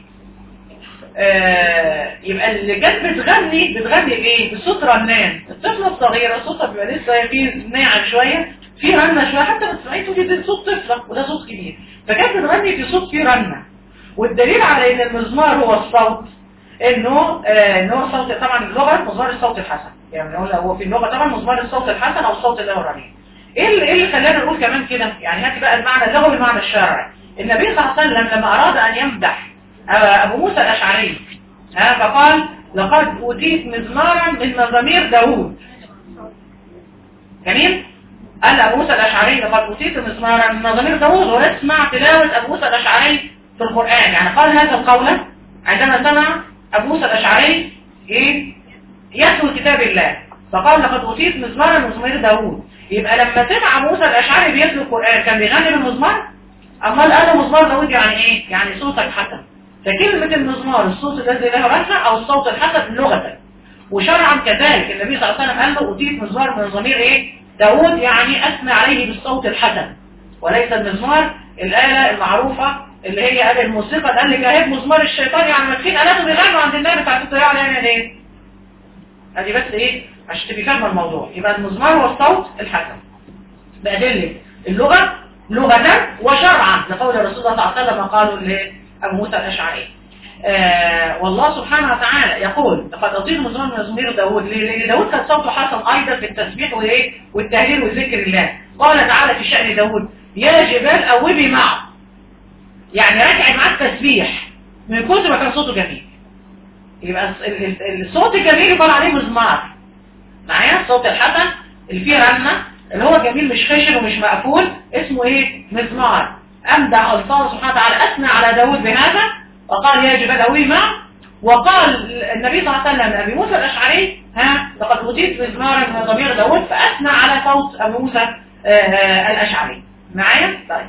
آه يبقى اللي كانت بتغني بتغني بايه بصوت رنان الطفلة الصغيرة صوتها بيبقى لسه فيه ناعم شوية في رنة شوية حتى بتسمعيه تقولي ده صوت طفلة وده صوت كبير فكانت بتغني في صوت فيه رنة والدليل على ان المزمار هو الصوت انه آه ان هو صوت طبعا اللغة مزمار الصوت الحسن يعني هو هو في اللغة طبعا مزمار الصوت الحسن او الصوت اللي هو الرنين ايه اللي, إيه اللي خلانا نقول كمان كده يعني هاتي بقى المعنى اللغوي والمعنى الشرعي النبي صلى الله عليه وسلم لما اراد ان يمدح آه ابو موسى الاشعري ها فقال لقد اوتيت مزمارا من مزامير داوود جميل قال ابو موسى الاشعري لقد اوتيت مزمارا من مزامير داوود ونسمع تلاوه ابو موسى الاشعري في القران يعني قال هذا القول عندما سمع ابو موسى الاشعري ايه يتلو كتاب الله فقال لقد اوتيت مزمارا من مزامير داوود يبقى لما سمع موسى الاشعري بيتلو القران كان بيغني بالمزمار امال قال مزمار داوود يعني ايه يعني صوتك حسن فكلمة المزمار الصوت الذي له رفع او الصوت الحسن لغة وشرعا كذلك النبي صلى الله عليه وسلم قال له اوتيت مزمار من ضمير ايه داوود يعني اثنى عليه بالصوت الحسن وليس المزمار الآلة المعروفة اللي هي آلة الموسيقى قال لك اهي مزمار الشيطان يعني ماسكين آلاته بيغنوا عند النبي بتاعت الطريقة علينا ليه؟ ادي بس ايه عشان تبقي فاهمه الموضوع يبقى المزمار هو الصوت الحسن بأدلة اللغة لغة وشرعا لقول الرسول صلى الله عليه وسلم قالوا لأبو موسى الأشعري آه والله سبحانه وتعالى يقول لقد أطير مزمار من مزمير داود لأن داود كان صوته حسن أيضا في التسبيح وإيه والتهليل وذكر الله قال تعالى في شأن داود يا جبال أوبي معه يعني راجع معاه التسبيح من كتر ما كان صوته جميل يبقى الصوت الجميل يقال عليه مزمار معايا الصوت الحسن اللي فيه رنة اللي هو جميل مش خشن ومش مقفول اسمه ايه مزمار امدح الله سبحانه وتعالى اثنى على داود بهذا وقال يا جبال اوي معه وقال النبي صلى الله عليه وسلم لأبي موسى الأشعري ها لقد أوتيت مزمارا من ضمير داود فأثنى على صوت أبي موسى آآ آآ الأشعري معايا؟ طيب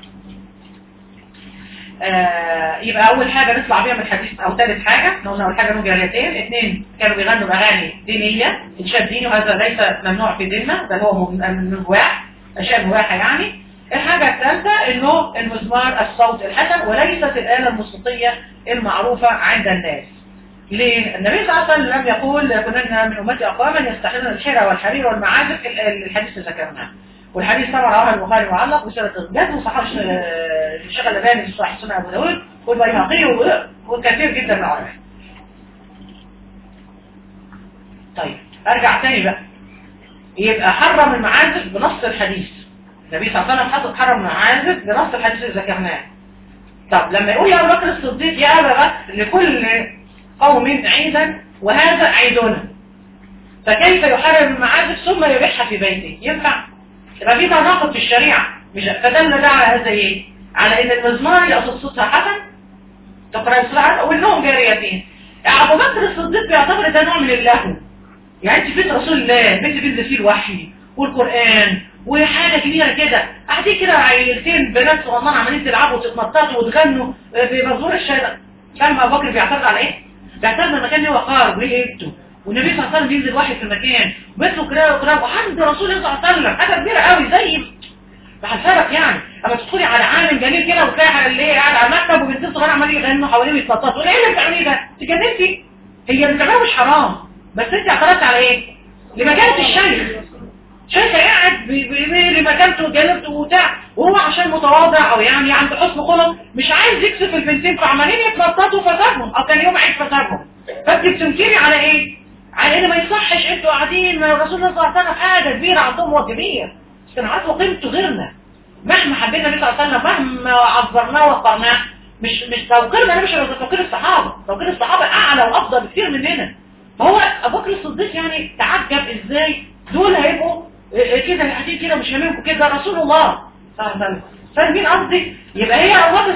آه يبقى أول حاجة نطلع بيها من الحديث أو ثالث حاجة قلنا أول حاجة مجالتين اثنين كانوا بيغنوا أغاني دينية إنشاد ديني وهذا ليس ممنوع في ديننا بل هو من مباح أشياء مباحة يعني الحاجة الثالثة انه المزمار الصوت الحسن وليست الآلة الموسيقية المعروفة عند الناس ليه؟ النبي صلى الله عليه وسلم لم يقول كنا من أمتي أقواما يستحلون الحرى والحرير والمعازف الحديث اللي ذكرناه والحديث طبعا رواه البخاري معلق وسيرة الجد وصحاب الشيخ اللباني في صحيح سنة أبو داود والبيهقي وكثير جدا من العلماء. طيب ارجع تاني بقى يبقى حرم المعازف بنص الحديث النبي صلى الله عليه وسلم حرم المعازف بنص الحديث اللي ذكرناه طب لما يقول يا ابو بكر الصديق يا ابا بكر لكل قوم عيدا وهذا عيدنا فكيف يحرم المعازف ثم يبيعها في بيته ينفع يبقى في تناقض في الشريعه مش فدل ده على هذا ايه على ان المزمار يقصد صوتها حسن تقرا بسرعه وانهم جاريتين ابو بكر الصديق بيعتبر ده نوع من اللهو يعني انت بيت رسول الله بيت بينزل فيه الوحي والقران وحاجة كبيرة كده قاعدين كده عيلتين بنات صغنان عمالين تلعبوا وتتنططوا وتغنوا بمنظور الشيطان فاهم ابو بكر بيعترض على ايه؟ بيعترض على المكان اللي هو وقار وليه هيبته والنبي صلى الله عليه وسلم بينزل واحد في المكان وبيتلوا قراءة وقراءة وحمد رسول الله صلى الله عليه وسلم حاجة كبيرة قوي زي بحسبك يعني اما تدخلي على عالم جميل كده وتلاقي اللي قاعد على مكتب وبنتين صغيره عمالين يغنوا حواليه ويتنططوا ايه اللي بتعمليه ده؟ تجننتي هي اللي بتعمله مش حرام بس انت اعترضت على ايه؟ لمكانة الشيخ شايف قاعد لمكانته وجانبته وبتاع وهو عشان متواضع او يعني عنده حسن خلق مش عايز يكسف البنتين فعمالين يتنططوا فسابهم او كان يوم عيد فسابهم فانت بتنكري على ايه؟ على ان ما يصحش انتوا قاعدين الرسول صلى الله عليه وسلم حاجه كبيره عندهم هو كبير كانوا عارفوا قيمته غيرنا مهما حبينا النبي صلى الله عليه وسلم مهما عظمناه وقرناه مش مش توقيرنا ده مش توقير الصحابه توقير الصحابه اعلى وافضل بكثير مننا فهو ابو بكر الصديق يعني تعجب ازاي دول هيبقوا كده قاعدين كده مش هاممكم كده رسول الله صلى الله عليه وسلم فاهمين قصدي يبقى هي ابو بكر الصديق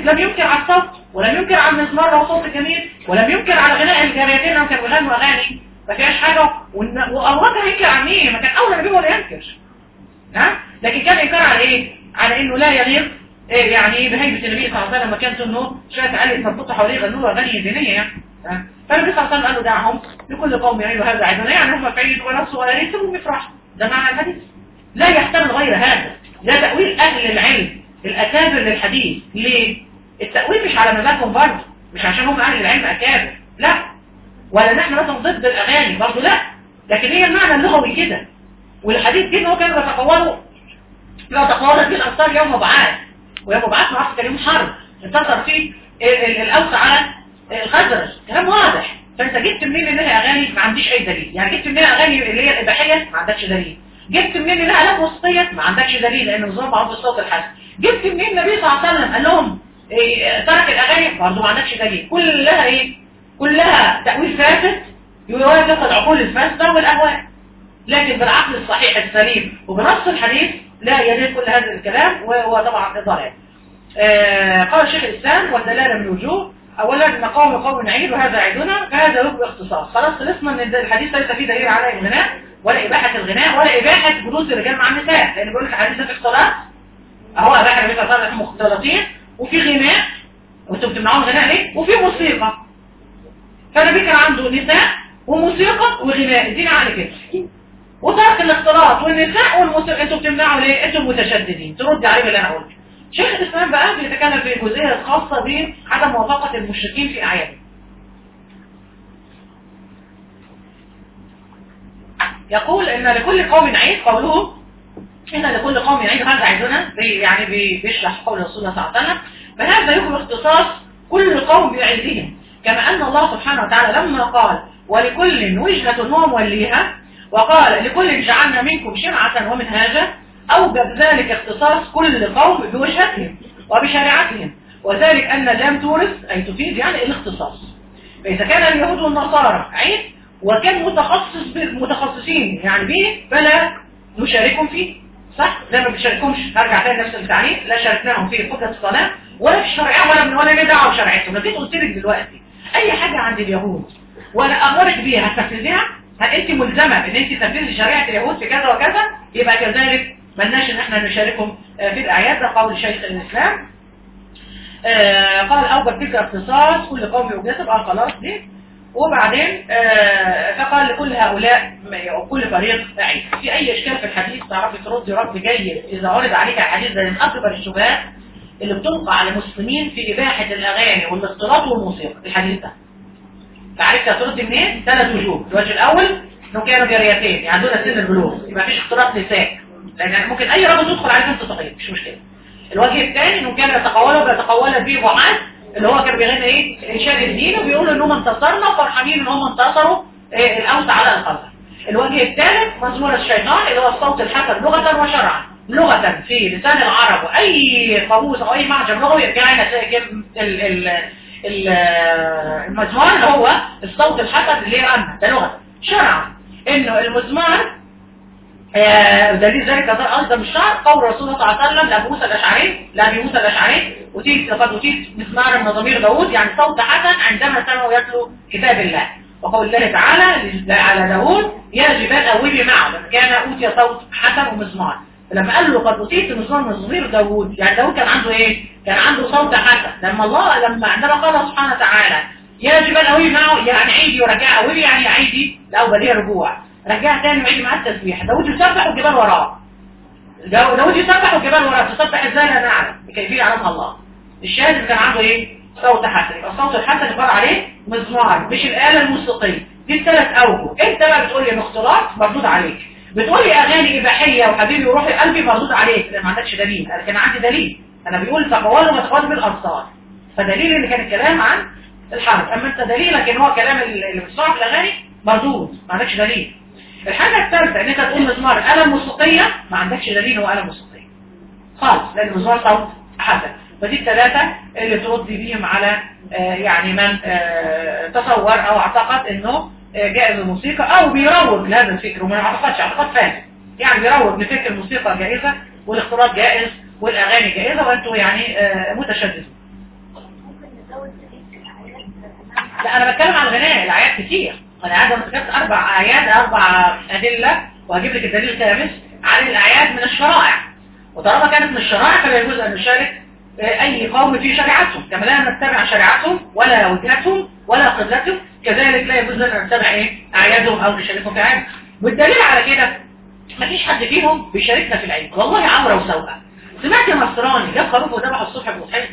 لم ينكر على الصوت ولم ينكر على المزمار لو صوت جميل ولم ينكر على غناء الجاريتين لو كانوا بيغنوا اغاني ما فيهاش حاجه والله كان هينكر عن مين ما كان اول ما ولا ينكر ها لكن كان انكار على ايه على انه لا يليق إيه يعني بهيبه النبي صلى الله عليه وسلم مكانته انه شويه علي يتنططوا حواليه يغنوا اغاني دينيه يعني فالنبي صلى الله عليه وسلم قال له دعهم لكل قوم يعيدوا هذا عيدنا يعني هم في عيد ونفسه ولا يسيبهم يفرحوا ده معنى الحديث لا يحتمل غير هذا ده تأويل أهل العلم الأكابر للحديث ليه؟ التأويل مش على مزاجهم برضه مش عشان هم أهل العلم أكابر لا ولا نحن مثلا ضد الأغاني برضه لا لكن هي المعنى اللغوي كده والحديث كده هو كان يتقوله لا تقوله في الأبطال يوم بعاد ويوم بعاد معرفة كان يوم حرب انتصر فيه الأوس على الخزرج كلام واضح فانت جبت منين ان لها اغاني ما عنديش اي دليل يعني جبت منين اغاني اللي هي الاباحيه ما عندكش دليل جبت منين لها آلات وسطية ما عندكش دليل لان النظام معروف بالصوت الحسن جبت منين النبي صلى الله عليه وسلم قال لهم إيه ترك الاغاني برضه ما عندكش دليل كلها ايه كلها تأويل فاسد يوافق العقول الفاسدة والاهواء لكن بالعقل الصحيح السليم وبنص الحديث لا يليق كل هذا الكلام وهو طبعا ضلال آه قال شيخ الاسلام والدلاله من وجوه اولا مقام قوم نعيد وهذا عيدنا فهذا يبقى اختصاص خلاص خلصنا ان الحديث ليس فيه دليل على الغناء ولا اباحه الغناء ولا اباحه جلوس الرجال مع النساء لان بيقول لك الحديث في اختلاط اهو اباحه النبي صلى الله عليه وسلم مختلطين وفي غناء وانتم بتمنعون غناء ليه وفي موسيقى فالنبي كان عنده نساء وموسيقى وغناء ادينا عقل كده وترك الاختلاط والنساء والموسيقى انتوا بتمنعوا ليه انتوا متشددين ترد عليه اللي انا قلته شيخ الإسلام بقى بيتكلم في الجزئية الخاصة بعدم موافقة المشركين في أعيادهم يقول إن لكل قوم عيد قوله إن لكل قوم عيد هذا عيدنا يعني بيشرح قول رسول الله صلى الله عليه وسلم فهذا يكون اختصاص كل قوم بعيدهم كما أن الله سبحانه وتعالى لما قال ولكل وجهة هو موليها وقال لكل جعلنا منكم شرعة ومنهاجا أوجب ذلك اختصاص كل قوم بوجهتهم وبشريعتهم وذلك أن اللام تورث أي تفيد يعني الاختصاص فإذا كان اليهود والنصارى عيد وكان متخصص متخصصين يعني به فلا نشاركهم فيه صح؟ زي ما بنشاركهمش هرجع تاني نفس التعليق لا شاركناهم في قدرة الصلاة ولا في الشرعية ولا من ولا ليه دعوه بشرعيتهم لكن قلت لك دلوقتي أي حاجة عند اليهود ولا أمرك بيها هتنفذيها هل أنت ملزمة بأن أنت تنفذي شريعة اليهود في كذا وكذا يبقى كذلك ملناش ان احنا نشاركهم في الاعياد ده قول شيخ الاسلام آه قال اوجب تلك اختصاص كل قوم يوجد اه خلاص دي وبعدين آه فقال لكل هؤلاء وكل فريق عيد في اي اشكال في الحديث تعرفي تردي رد جيد اذا عرض عليك الحديث ده من اكبر الشبهات اللي بتلقى على المسلمين في اباحه الاغاني والاختلاط والموسيقى الحديث ده فعرفت هترد منين ثلاث وجوه الوجه الاول انه كانوا جاريتين يعني دول سن البلوغ يبقى مفيش اختلاط نساء لان ممكن اي رجل يدخل عليه بنت صغيره مش مشكله الوجه الثاني انه كان يتقوله بيتقول فيه وعاد اللي هو كان بيغني ايه انشاد الدين وبيقول ان هم انتصرنا وفرحانين ان هم انتصروا إيه الاوس على الخزر الوجه الثالث مزمور الشيطان اللي هو الصوت الحسن لغه وشرعا لغه في لسان العرب واي قاموس او اي معجم لغوي يرجع لنا المزمار اللي هو الصوت الحسن اللي رن ده لغه شرعا انه المزمار دليل ذلك ايضا من الشعر قول رسول الله صلى الله عليه وسلم لابو موسى الاشعري لابي موسى الاشعري وتيت لقد وتيت مسمار المزامير داوود يعني صوت حسن عندما سمعوا يتلو كتاب الله وقول الله تعالى على داوود يا جبال اوبي معه لما كان اوتي صوت حسن ومزمار لما قال له قد اوتيت مزمار مزامير داوود يعني داوود كان عنده ايه كان عنده صوت حسن لما الله لما عندما قال سبحانه وتعالى يا جبال اوبي معه يعني عيدي ورجع اوبي يعني عيدي لا بل رجوع رجع تاني وعيد معاه التسبيح داود يسبح والجبال وراه داود يسبح والجبال وراه تسبح ازاي لا نعلم بكيفية يعلمها الله الشاهد كان عنده ايه صوت حسن يبقى الصوت الحسن يقال عليه مزمار مش الآلة الموسيقية دي الثلاث اوجه انت بقى بتقول لي اختلاط مردود عليك بتقول لي اغاني اباحيه وحبيبي وروحي قلبي مردود عليك ما عندكش دليل انا كان عندي دليل انا بيقول تقوال ما تقوال بالابصار فدليل اللي كان الكلام عن الحرب اما انت دليلك ان هو كلام اللي بتسمعه في الاغاني مردود ما عندكش دليل الحاجة الثالثة ان انت تقول مزمار آلة موسيقية ما عندكش دليل هو آلة موسيقية خالص لان المزمار صوت حسن فدي الثلاثة اللي تردي بيهم على آه يعني من آه تصور او اعتقد انه آه جائز الموسيقى او بيروج لهذا الفكر وما اعتقدش اعتقاد فاسد يعني بيروج لفكر الموسيقى جائزة والاختلاط جائز والاغاني جائزة وانتم يعني متشددون لا انا بتكلم عن الغناء الاعياد كتير انا قاعده مسكت اربع اعياد اربع ادله وهجيب لك الدليل الخامس عن الاعياد من الشرائع وطالما كانت من الشرائع فلا يجوز ان نشارك اي قوم في شريعتهم كما لا نتبع شريعتهم ولا وجهتهم ولا قبلتهم كذلك لا يجوز لنا نتبع ايه اعيادهم او نشاركهم في اعيادهم والدليل على كده مفيش حد فيهم بيشاركنا في العيد والله عمره وسوءه سمعت يا نصراني جاب خروف وذبح الصبح بضحيه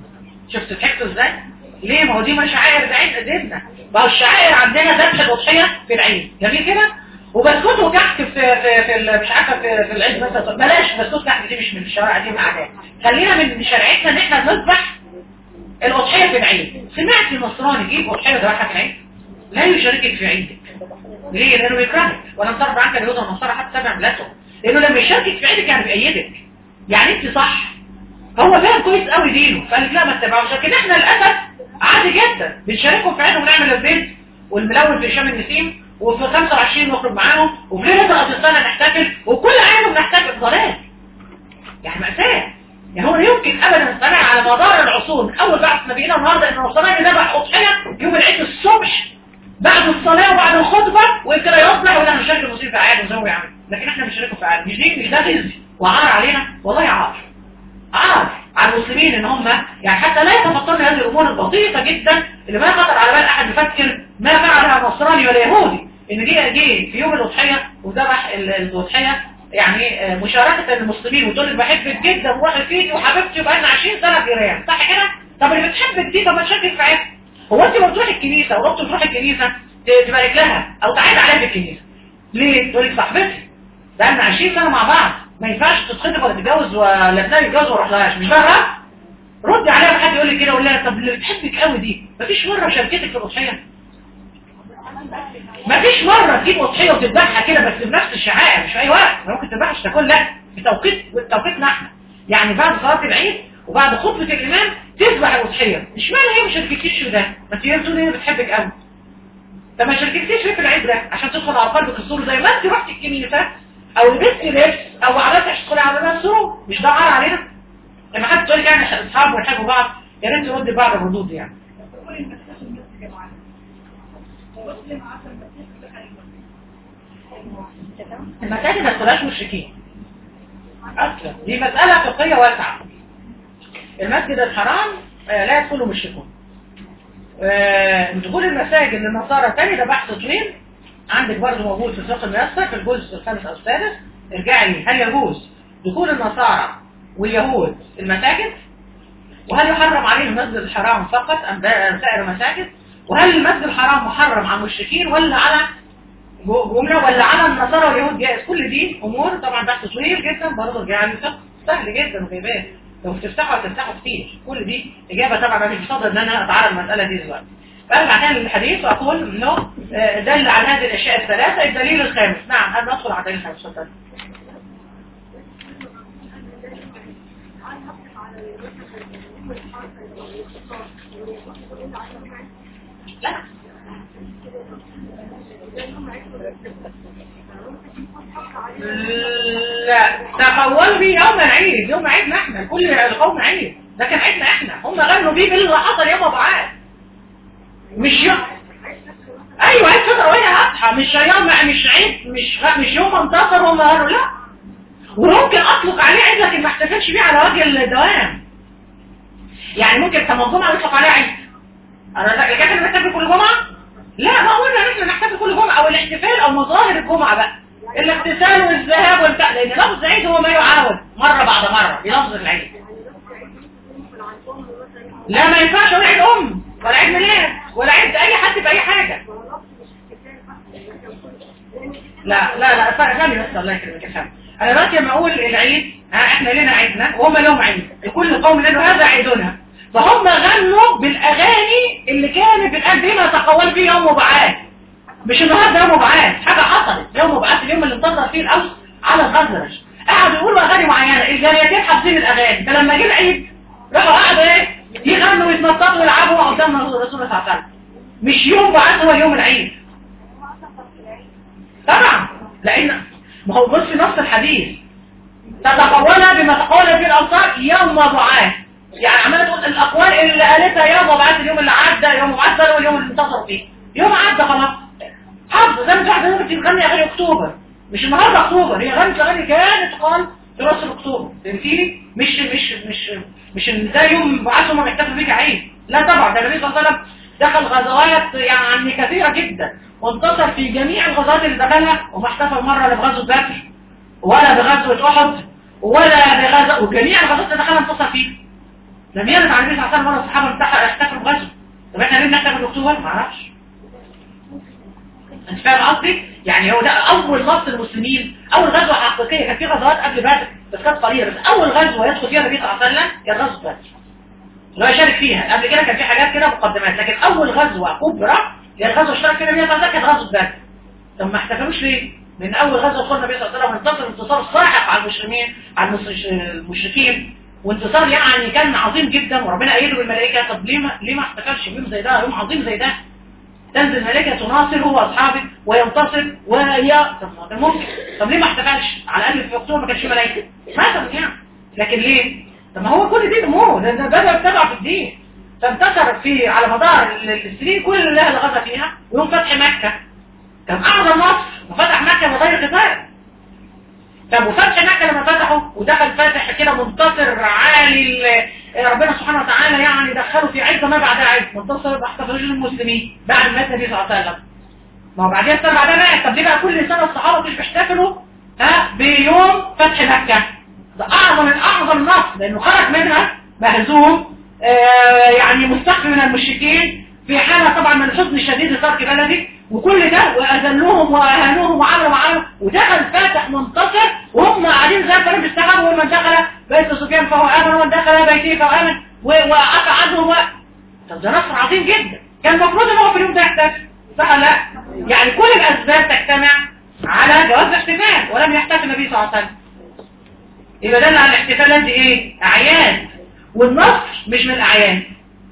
شفت ضحكته ازاي ليه ما هو دي مش شعائر بعيد قدرنا ما هو الشعائر عندنا ذبح الأضحية في العيد جميل كده وبسكوت وكحك في في, في ال- مش عارفه في, في العيد مثلا بلاش بسكوت كحك دي مش من الشوارع دي من العادات خلينا من شريعتنا ان احنا نذبح الأضحية في العيد سمعت النصراني جيب أضحية ذبحها في العيد لا يشاركك في عيدك ليه؟ لأنه يكرهك ولم ترضى عنك اليهود والنصارى حتى تبع ملتهم لأنه لما يشاركك في عيدك يعني بيأيدك يعني انت صح هو فاهم كويس قوي دينه فقال لك لا ما تتبعوش لكن احنا للاسف عادي جدا بنشاركهم في عيدهم ونعمل البيت والملون في شام النسيم وفي 25 نخرج معاهم وفي ليله راس السنه نحتفل وكل عام بنحتفل ضلال يعني مأساة يعني هو لا يمكن ابدا نستمع على مدار العصور من اول بعث نبينا النهارده ان النصراني ذبح اضحيه يوم العيد الصبح بعد الصلاه وبعد الخطبه وكده يصلح ولا هنشارك المسلمين في اعيادهم زي ما هو يعمل لكن احنا بنشاركهم في اعيادهم مش دي مش ده خزي وعار علينا والله عار عار على المسلمين ان هم يعني حتى لا يتفطرن هذه الامور البسيطه جدا اللي ما خطر على بال احد يفكر ما فعلها نصراني ولا يهودي ان جه جه في يوم الاضحيه وذبح ال- الاضحيه يعني آه، مشاركه للمسلمين وتقول لك بحبك جدا وواحد فيكي وحبيبتي وبقالنا 20 سنه جيران صح كده؟ طب اللي بتحبك دي طب ما تشاركك في عيدها هو انت ما بتروحي الكنيسه ورحت تروحي الكنيسه ت- تبارك لها او تعيد عليها في الكنيسه ليه؟ تقول لك صاحبتي بقالنا 20 سنه مع بعض ما ينفعش تتخطب ولا تتجوز ولا ابنها يتجوز وما اروحلهاش مش ده الرأي؟ ردي عليها حد يقول لك كده ولا طب اللي بتحبك قوي دي مفيش مره شاركتك في الاضحيه مفيش مره تجيب اضحيه وتذبحها كده بس بنفس الشعائر مش في اي وقت ما ممكن تذبحش تاكل لا في توقيت توقيتنا احنا يعني بعد صلاه العيد وبعد خطبه الامام تذبح الاضحيه اشمعنى هي ما شاركتكيش في ده ما انت هي بتقول هي بتحبك قوي طب ما شاركتكيش ليه في العيد ده عشان تدخل على قلبك السرور زي ما انت رحتي الكنيسه او لبستي لبس او عملتي تدخلي على نفس السرور مش ده عار علينا لما حد تقول لك يعني اصحاب ويحبوا بعض يا ريت تردي بعض الردود يعني المساجد ما تدخلهاش مشركين اصلا دي مسألة فقهية واسعة المسجد الحرام آه، لا يدخله مشركون آه، دخول المساجد للنصارى تاني ده بحث طويل عندك برضه موجود في سوق الميسر في الجزء الخامس او السادس ارجعي لي هل يجوز دخول النصارى واليهود المساجد وهل يحرم عليهم المسجد الحرام فقط ام ده- سائر المساجد وهل المسجد الحرام محرم على المشركين ولا على جملة ولا على النصارى واليهود جائز كل دي امور طبعا بحث طويل جدا برضه ارجعي لي فقه سهل جدا وجايباه لو تفتحوا هتفتحوا كتير كل دي اجابه طبعا ما فيش بصدد ان انا اتعرض المساله دي دلوقتي فارجع تاني للحديث واقول انه آه، دل على هذه الاشياء الثلاثه الدليل الخامس نعم هل ندخل على الدليل الخامس اتفضل لا لا تقولوا بيه يوم العيد يوم عيدنا احنا كل القوم عيد ده كان عيدنا احنا هم غنوا بيه باللي حصل يوم ابو عاد مش يوم ايوه عيد فطر وهي اضحى مش يوم مش عيد مش غ- مش يوم انتصر وهم قالوا لا وممكن اطلق عليه عيد لكن ما احتفلش بيه على وجه الدوام يعني ممكن تنظمها يطلق عليه عيد انا لا لكن احنا بنحتفل كل جمعه لا ما قلنا ان احنا نحتفل كل جمعه او الاحتفال او مظاهر الجمعه بقى الاغتسال والذهاب والبتاع لان لفظ العيد هو ما يعاود مره بعد مره بلفظ العيد لا ما ينفعش ولا عيد ام ولا عيد ميلاد ولا عيد اي حد باي حاجه لا لا لا فهمي بس الله يكرمك افهم انا دلوقتي لما اقول العيد ها احنا لنا عيدنا وهم لهم عيد كل قوم له هذا عيدنا فهم غنوا بالاغاني اللي كانت بتقال بما تقول فيه يوم بعاد مش النهارده يوم بعاد حاجه حصلت يوم بعاد اليوم اللي انتصر فيه الاوس على الخزرج قعدوا يقولوا اغاني معينه الجاريتين حافظين الاغاني فلما جه العيد راحوا قعدوا ايه يغنوا ويتنططوا ويلعبوا قدام الرسول صلى الله عليه وسلم مش يوم بعاد هو يوم العيد طبعا لان ما هو بص في نص الحديث تتقول بما تقول في الأوصار يوم ضعاف يعني عماله تقول الاقوال اللي قالتها يوم وبعد اليوم اللي عدى يوم معدل واليوم اللي انتصروا فيه يوم عدى خلاص حافظ زي ما في واحده ممكن تغني اغاني اكتوبر مش النهارده اكتوبر هي غنت اغاني كانت قال في راس اكتوبر فهمتيني مش مش مش مش ان ده يوم بعثوا ما بيحتفلوا بيك عيد لا طبعا ده النبي صلى الله عليه وسلم دخل غزوات يعني كثيره جدا وانتصر في جميع الغزوات اللي دخلها وما احتفل مره لا بغزوه بدر ولا بغزوه احد ولا بغزوه وجميع الغزوات اللي دخلها انتصر فيها لم يرد عن النبي صلى الله عليه وسلم مره الصحابه بتاعها احتفلوا بغزوه طب احنا ليه بنحتفل باكتوبر؟ ما اعرفش انت فاهم قصدي؟ يعني هو ده اول نص المسلمين اول غزوه حقيقيه كان في غزوات قبل بدر بس كانت قليله بس اول غزوه يدخل فيها النبي صلى الله عليه وسلم كانت غزوه بدر اللي هو يشارك فيها قبل كده كان في حاجات كده مقدمات لكن اول غزوه كبرى هي الغزوه اشترك فيها النبي صلى الله عليه وسلم كانت غزوه بدر طب ما احتفلوش ليه؟ من اول غزوه دخل النبي صلى الله عليه وسلم انتصر انتصار ساحق على المسلمين على المشركين وانتصار يعني كان عظيم جدا وربنا ايده بالملائكه طب ليه ما ليه ما احتفلش بيوم زي ده يوم عظيم زي ده تنزل الملائكه تناصره واصحابه وينتصر وهي طب ما ده ممكن طب ليه ما احتفلش على الاقل في اكتوبر ما كانش ملائكه مثلا يعني لكن ليه طب ما هو كل دي امور لان بدا يتبع في الدين فانتصر في على مدار السنين كل اللي غزا فيها ويوم فتح مكه كان اعظم نصر وفتح مكه بغير قتال طب وفتح مكة لما فتحوا ودخل فاتح كده منتصر عالي ربنا سبحانه وتعالى يعني دخلوا في عزة ما بعد عزة منتصر باحتفالوش المسلمين بعد ما النبي صلى الله عليه وسلم ما هو بعدين السنة بعدها مات طب ليه بقى كل سنة الصحابة مش بيحتفلوا ها بيوم فتح مكة ده أعظم من أعظم النصر لأنه خرج منها مهزوم آه يعني مستخفي من المشركين في حالة طبعا من الحزن الشديد لترك بلده وكل ده وأذلوهم وأهانوهم وعملوا وعملوا ودخل فاتح منتصر وهم قاعدين زي الكلام بيستغربوا ومن دخل بيت سفيان فهو آمن ومن دخل بيته فهو آمن وقطع عنهم و... طب ده نصر عظيم جدا كان المفروض ان هو في اليوم ده يحتفل صح لا؟ يعني كل الأسباب تجتمع على جواز الاحتفال ولم يحتفل النبي صلى الله عليه وسلم يبقى دل على الاحتفالات دي ايه؟ أعياد والنصر مش من الأعياد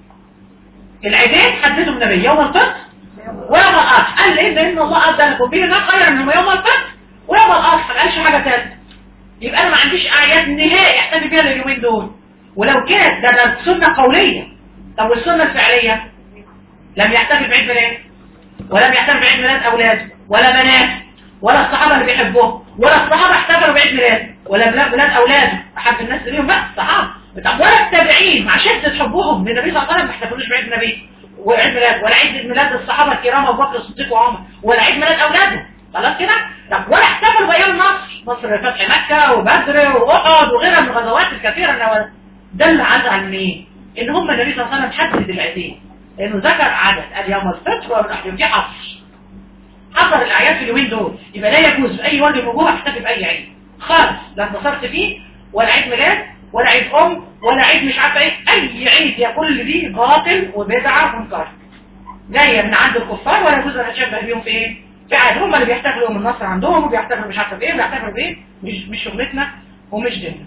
العيدين حددوا النبي يوم الفطر ويوم الأضحى قال ليه لأن الله أدى لكم فيه ما خير منهم يوم الفطر ويوم الأضحى ما قالش حاجة ثالثة يبقى أنا ما عنديش أعياد نهائي احتفل بيها اليومين دول ولو كانت ده ده سنة قولية طب والسنة الفعلية لم يحتفل بعيد ميلاد ولم يحتفل بعيد ميلاد أولاده ولا بنات ولا الصحابة اللي بيحبوه ولا الصحابة احتفلوا بعيد ميلاد ولا بلاد بلاد أولاده أحب الناس ليهم بقى الصحابة طب ولا التابعين مع شدة حبهم للنبي صلى الله عليه وسلم ما احتفلوش بعيد النبي وعيد ميلاد ولا عيد ميلاد الصحابة الكرام أبو بكر الصديق وعمر ولا عيد ميلاد أولاده خلاص كده طب ولا احتفلوا بأيام مصر مصر فتح مكة وبدر وأحد وغيرها من الغزوات الكثيرة اللي دل على عن ايه؟ إن هم النبي صلى الله عليه وسلم حدد العيدين لأنه ذكر عدد قال يوم الفطر والأحيان دي حصر حصر الأعياد في اليومين دول يبقى لا يجوز بأي وجه من وجوه احتفل بأي عيد خالص لا انتصرت فيه ولا عيد ميلاد ولا عيد أم ولا عيد مش عارفه ايه أي عيد يا كل دي باطل وبدعة ومنكر جاية من عند الكفار ولا يجوز أن أتشبه بيهم في ايه؟ في عاد هم اللي بيحتفلوا يوم النصر عندهم وبيحتفلوا مش عارفه بايه وبيحتفلوا بايه مش مش شغلتنا ومش ديننا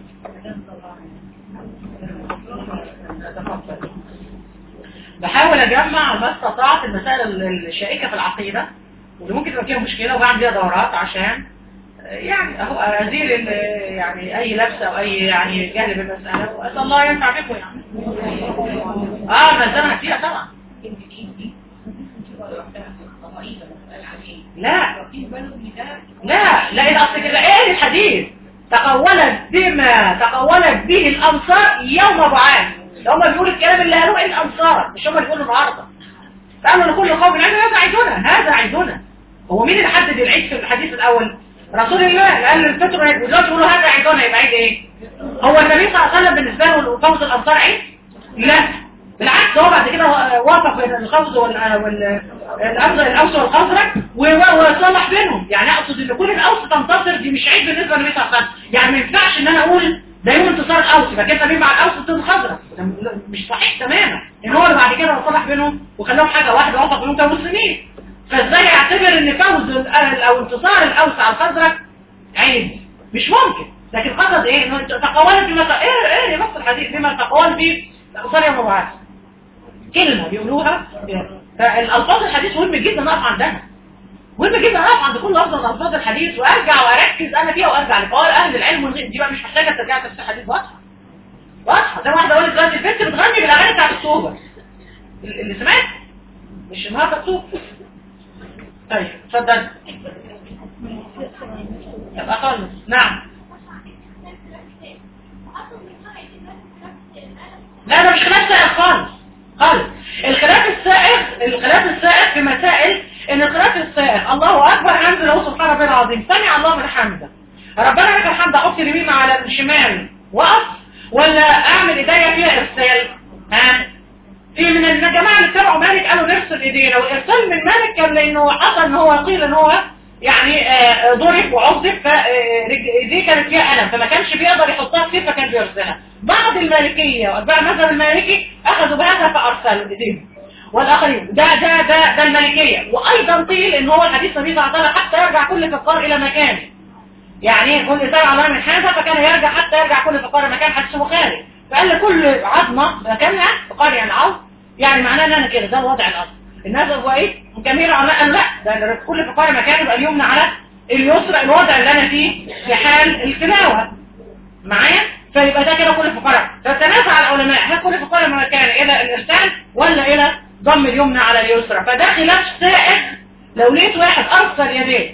بحاول اجمع ما استطعت المسائل الشائكه في العقيده واللي ممكن تبقى فيها مشكله وبعمل فيها دورات عشان يعني اهو ازيل يعني اي لبسه او اي يعني جهل بالمساله واسال الله ينفع بكم يعني اه نزلها فيها طبعا لا لا لا الاصل كده ايه الحديث تقولت بما تقولت به الانصار يوم بعاث هم بيقولوا الكلام اللي قالوه الانصار مش هم اللي بيقولوا النهارده فقالوا لكل قوم العيد هذا عيدنا هذا عيدنا هو مين اللي حدد العيد في الحديث الاول رسول الله قال الفطر ودلوقتي يقولوا هذا عيدنا يبقى عيد ايه هو النبي صلى الله عليه وسلم بالنسبه له فوز الانصار عيد لا بالعكس هو بعد كده وافق بين الخوز والأوس الأوس والخزرج وصلح بينهم يعني أقصد إن كل الأوس تنتصر دي مش عيب بالنسبة للنبي صلى الله عليه وسلم يعني ما ينفعش إن أنا أقول ده يوم انتصار الأوس يبقى كده مين مع الأوس ضد الخزرج مش صحيح تماما إن هو اللي بعد كده صلح بينهم وخلاهم حاجة واحدة وافق بينهم كمسلمين فازاي يعتبر إن فوز أو انتصار الأوس على الخزرج عيب مش ممكن لكن قصد إيه إنه تقولت بما إيه إيه نص الحديث بما تقول به الأنصار يوم بعث كلمة بيقولوها فالألفاظ الحديث مهم جدا أقف عندها مهم جدا أقف عند كل لفظ من ألفاظ الحديث وأرجع وأركز أنا فيها وأرجع لقول أهل العلم والغير دي بقى مش محتاجة ترجع تفسير حديث واضحة واضحه زي ما واحده قالت دلوقتي البنت بتغني بالاغاني بتاعت اكتوبر اللي سمعت مش النهارده اكتوبر طيب اتفضل يبقى خالص نعم لا ده مش خلاف سائغ خالص خالص الخلاف السائغ الخلاف السائغ في مسائل ان الخلاف السائغ الله اكبر حمد له سبحان ربي العظيم سمع الله من حمده ربنا لك الحمد احط اليمين على الشمال وقف ولا اعمل ايديا فيها ارسال ها في من الجماعه اللي اتبعوا مالك قالوا نرسل ايدينا والارسال من مالك كان لانه حصل ان هو قيل ان هو يعني آه، ضرب وعذب فايديه كانت فيها الم فما كانش بيقدر يحطها فيه فكان بيرسلها بعض المالكيه واتباع المذهب المالكي اخذوا بهذا فارسلوا ايديهم والاخرين ده ده ده ده المالكيه وايضا قيل ان هو الحديث النبي صلى الله عليه وسلم حتى يرجع كل فقار الى مكانه يعني كل سبع الله من حاجه فكان يرجع حتى يرجع كل فقار مكان حديث بخاري فقال لكل عظمه مكانها فقار يعني عظم يعني معناه ان انا كده ده الوضع الاصلي الناس هو ايه جميع علماء قالوا لا ده كل فقار مكان يبقى اليمنى على اليسرى الوضع اللي انا فيه في حال التلاوه معايا فيبقى ده كده كل فقار فتنازع العلماء هل كل فقار مكان الى الارسال ولا الى ضم اليمنى على اليسرى فده خلاف سائغ لو لقيت واحد ارسل يديه